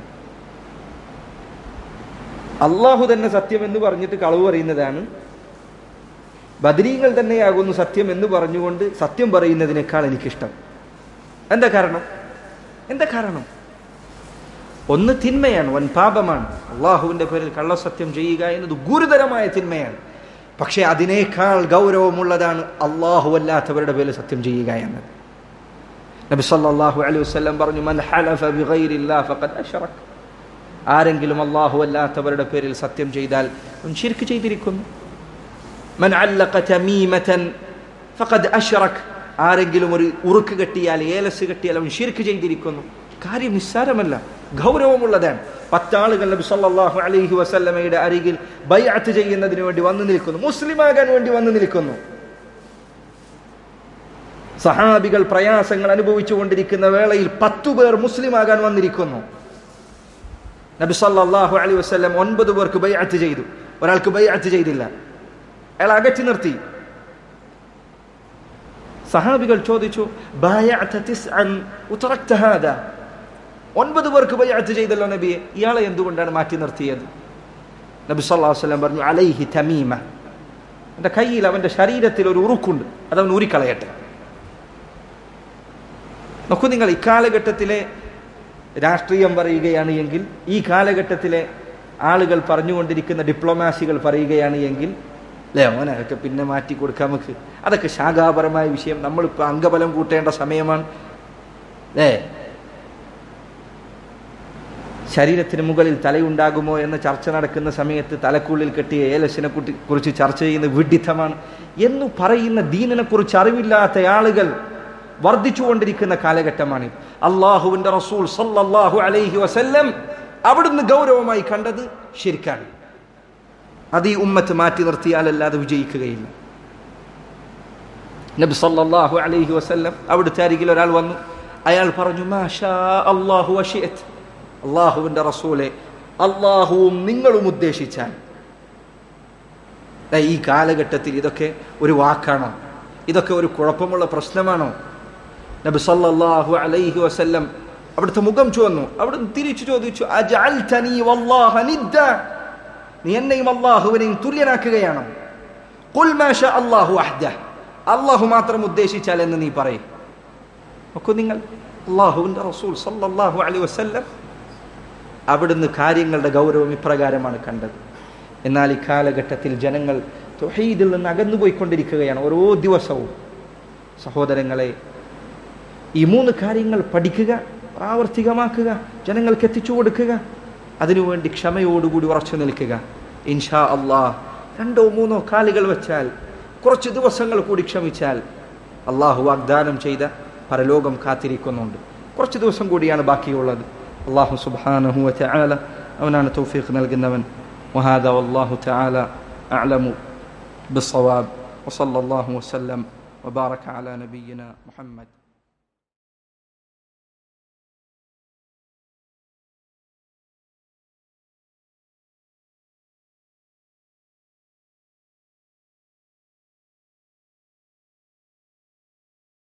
അള്ളാഹു തന്നെ സത്യം എന്ന് പറഞ്ഞിട്ട് കളവ് പറയുന്നതാണ് ബദരീങ്ങൾ തന്നെയാകുന്നു സത്യം എന്ന് പറഞ്ഞുകൊണ്ട് സത്യം പറയുന്നതിനേക്കാൾ എനിക്കിഷ്ടം എന്താ കാരണം എന്താ കാരണം ഒന്ന് തിന്മയാണ് വൻ പാപമാണ് അള്ളാഹുവിന്റെ പേരിൽ കള്ളസത്യം ചെയ്യുക എന്നത് ഗുരുതരമായ തിന്മയാണ് പക്ഷേ അതിനേക്കാൾ ഗൗരവമുള്ളതാണ് അള്ളാഹു അല്ലാത്തവരുടെ പേരിൽ സത്യം ചെയ്യുക എന്നത് നബി സല്ലല്ലാഹു അലൈഹി വസല്ലം പറഞ്ഞു മൻ ഹലഫ ബിഗൈരില്ലാഹ് ഫഖദ് അശ്റക ആരെങ്കിലും അള്ളാഹു അല്ലാത്തവരുടെ പേരിൽ സത്യം ചെയ്താൽ അവൻ ശിർക്ക് ചെയ്തിരിക്കുന്നു മൻ അല്ലഖ തമീമതൻ ഫഖദ് അശ്റക ആരെങ്കിലും ഒരു ഉറുക്ക് കെട്ടിയാൽ ഏലസ് കെട്ടിയാൽ അവൻ ശിർക്ക് ചെയ്തിരിക്കുന്നു കാര്യം നിസ്സാരമല്ല ഗൗരവമുള്ളതാണ് പത്താളുകൾ നബി സല്ലല്ലാഹു അലൈഹി വസല്ലമയുടെ അരികിൽ ബൈഅത്ത് ചെയ്യുന്നതിന് വേണ്ടി വന്നു നിൽക്കുന്നു മുസ്ലിമാകാൻ വേണ്ടി വന്നു നിൽക്കുന്നു സഹാബികൾ പ്രയാസങ്ങൾ അനുഭവിച്ചു കൊണ്ടിരിക്കുന്ന വേളയിൽ പത്തു പേർ മുസ്ലിമാകാൻ വന്നിരിക്കുന്നു നബി സല്ലല്ലാഹു അലൈഹി വസല്ലം ഒൻപത് പേർക്ക് ബൈഅത്ത് ചെയ്തു ഒരാൾക്ക് ബൈഅത്ത് ചെയ്തില്ല അയാൾ അകറ്റി നിർത്തി സഹാബികൾ ചോദിച്ചു ബായഅത തിസ്അൻ ഉതറക്ത ഹാദാ ഒൻപത് പേർക്ക് ബൈഅത്ത് ചെയ്തല്ലോ നബിയെ ഇയാളെ എന്തുകൊണ്ടാണ് മാറ്റി നിർത്തിയത് നബി സല്ലല്ലാഹു അലൈഹി വസല്ലം പറഞ്ഞു അലൈഹി തമീമ എൻ്റെ കയ്യിൽ അവൻ്റെ ശരീരത്തിൽ ഒരു ഉറുക്കുണ്ട് അതവൻ ഊരിക്കളയട്ടെ നോക്കൂ നിങ്ങൾ ഇക്കാലഘട്ടത്തിലെ രാഷ്ട്രീയം പറയുകയാണ് എങ്കിൽ ഈ കാലഘട്ടത്തിലെ ആളുകൾ പറഞ്ഞുകൊണ്ടിരിക്കുന്ന ഡിപ്ലോമാസികൾ പറയുകയാണ് എങ്കിൽ അല്ലേ ഓനെ അതൊക്കെ പിന്നെ മാറ്റി കൊടുക്കാം നമുക്ക് അതൊക്കെ ശാഖാപരമായ വിഷയം നമ്മളിപ്പോൾ അംഗബലം കൂട്ടേണ്ട സമയമാണ് അല്ലേ ശരീരത്തിന് മുകളിൽ തലയുണ്ടാകുമോ എന്ന ചർച്ച നടക്കുന്ന സമയത്ത് തലക്കുള്ളിൽ കെട്ടിയ ഏലസിനെ കുറിച്ച് ചർച്ച ചെയ്യുന്ന വിഡിത്തമാണ് എന്നു പറയുന്ന ദീനിനെ കുറിച്ച് അറിവില്ലാത്ത ആളുകൾ വർദ്ധിച്ചുകൊണ്ടിരിക്കുന്ന കാലഘട്ടമാണ് അള്ളാഹുവിന്റെ റസൂൽ സല്ലല്ലാഹു അലൈഹി വസല്ലം അവിടുന്ന് ഗൗരവമായി കണ്ടത് ശരിക്കാണ് അത് ഈ ഉമ്മത്ത് മാറ്റി നിർത്തിയാലല്ലാതെ വിജയിക്കുകയില്ല നബി സല്ലല്ലാഹു അലൈഹി വസല്ലം അവിടുത്തെ അരികിൽ ഒരാൾ വന്നു അയാൾ പറഞ്ഞു മാഷാ അള്ളാഹു അഷിയത്ത് അള്ളാഹുവിന്റെ റസൂലെ അള്ളാഹുവും നിങ്ങളും ഉദ്ദേശിച്ചാൽ ഈ കാലഘട്ടത്തിൽ ഇതൊക്കെ ഒരു വാക്കാണോ ഇതൊക്കെ ഒരു കുഴപ്പമുള്ള പ്രശ്നമാണോ നബി സല്ലല്ലാഹു അലൈഹി വസല്ലം അവിടുത്തെ മുഖം ചുവന്നു അവിടുന്ന് തിരിച്ചു ചോദിച്ചു അജഅൽതനി വല്ലാഹ നിദ്ദ നീ എന്നെയും അള്ളാഹുവിനെയും തുല്യനാക്കുകയാണോ ഖുൽ മാ ഷാ അല്ലാഹു വഹ്ദ അള്ളാഹു മാത്രം ഉദ്ദേശിച്ചാൽ എന്ന് നീ പറയും നോക്കൂ നിങ്ങൾ അള്ളാഹുവിൻ്റെ റസൂൽ സല്ലല്ലാഹു അലൈഹി വസല്ലം അവിടുന്ന് കാര്യങ്ങളുടെ ഗൗരവം ഇപ്രകാരമാണ് കണ്ടത് എന്നാൽ ഈ കാലഘട്ടത്തിൽ ജനങ്ങൾ തൊഹീദിൽ നിന്ന് അകന്നുപോയിക്കൊണ്ടിരിക്കുകയാണ് ഓരോ ദിവസവും സഹോദരങ്ങളെ ഈ മൂന്ന് കാര്യങ്ങൾ പഠിക്കുക പ്രാവർത്തികമാക്കുക ജനങ്ങൾക്ക് എത്തിച്ചു കൊടുക്കുക അതിനുവേണ്ടി ക്ഷമയോടുകൂടി ഉറച്ചു നിൽക്കുക ഇൻഷാ അള്ളാഹ് രണ്ടോ മൂന്നോ കാലുകൾ വെച്ചാൽ കുറച്ച് ദിവസങ്ങൾ കൂടി ക്ഷമിച്ചാൽ അള്ളാഹു വാഗ്ദാനം ചെയ്ത പരലോകം കാത്തിരിക്കുന്നുണ്ട് കുറച്ച് ദിവസം കൂടിയാണ് ബാക്കിയുള്ളത് അള്ളാഹു സുബ്ഹാനഹു വതആല അവനാണ് തൗഫീഖ് നൽകുന്നവൻ وهذا والله تعالى أعلم بالصواب وصلى الله وسلم وبارك على نبينا محمد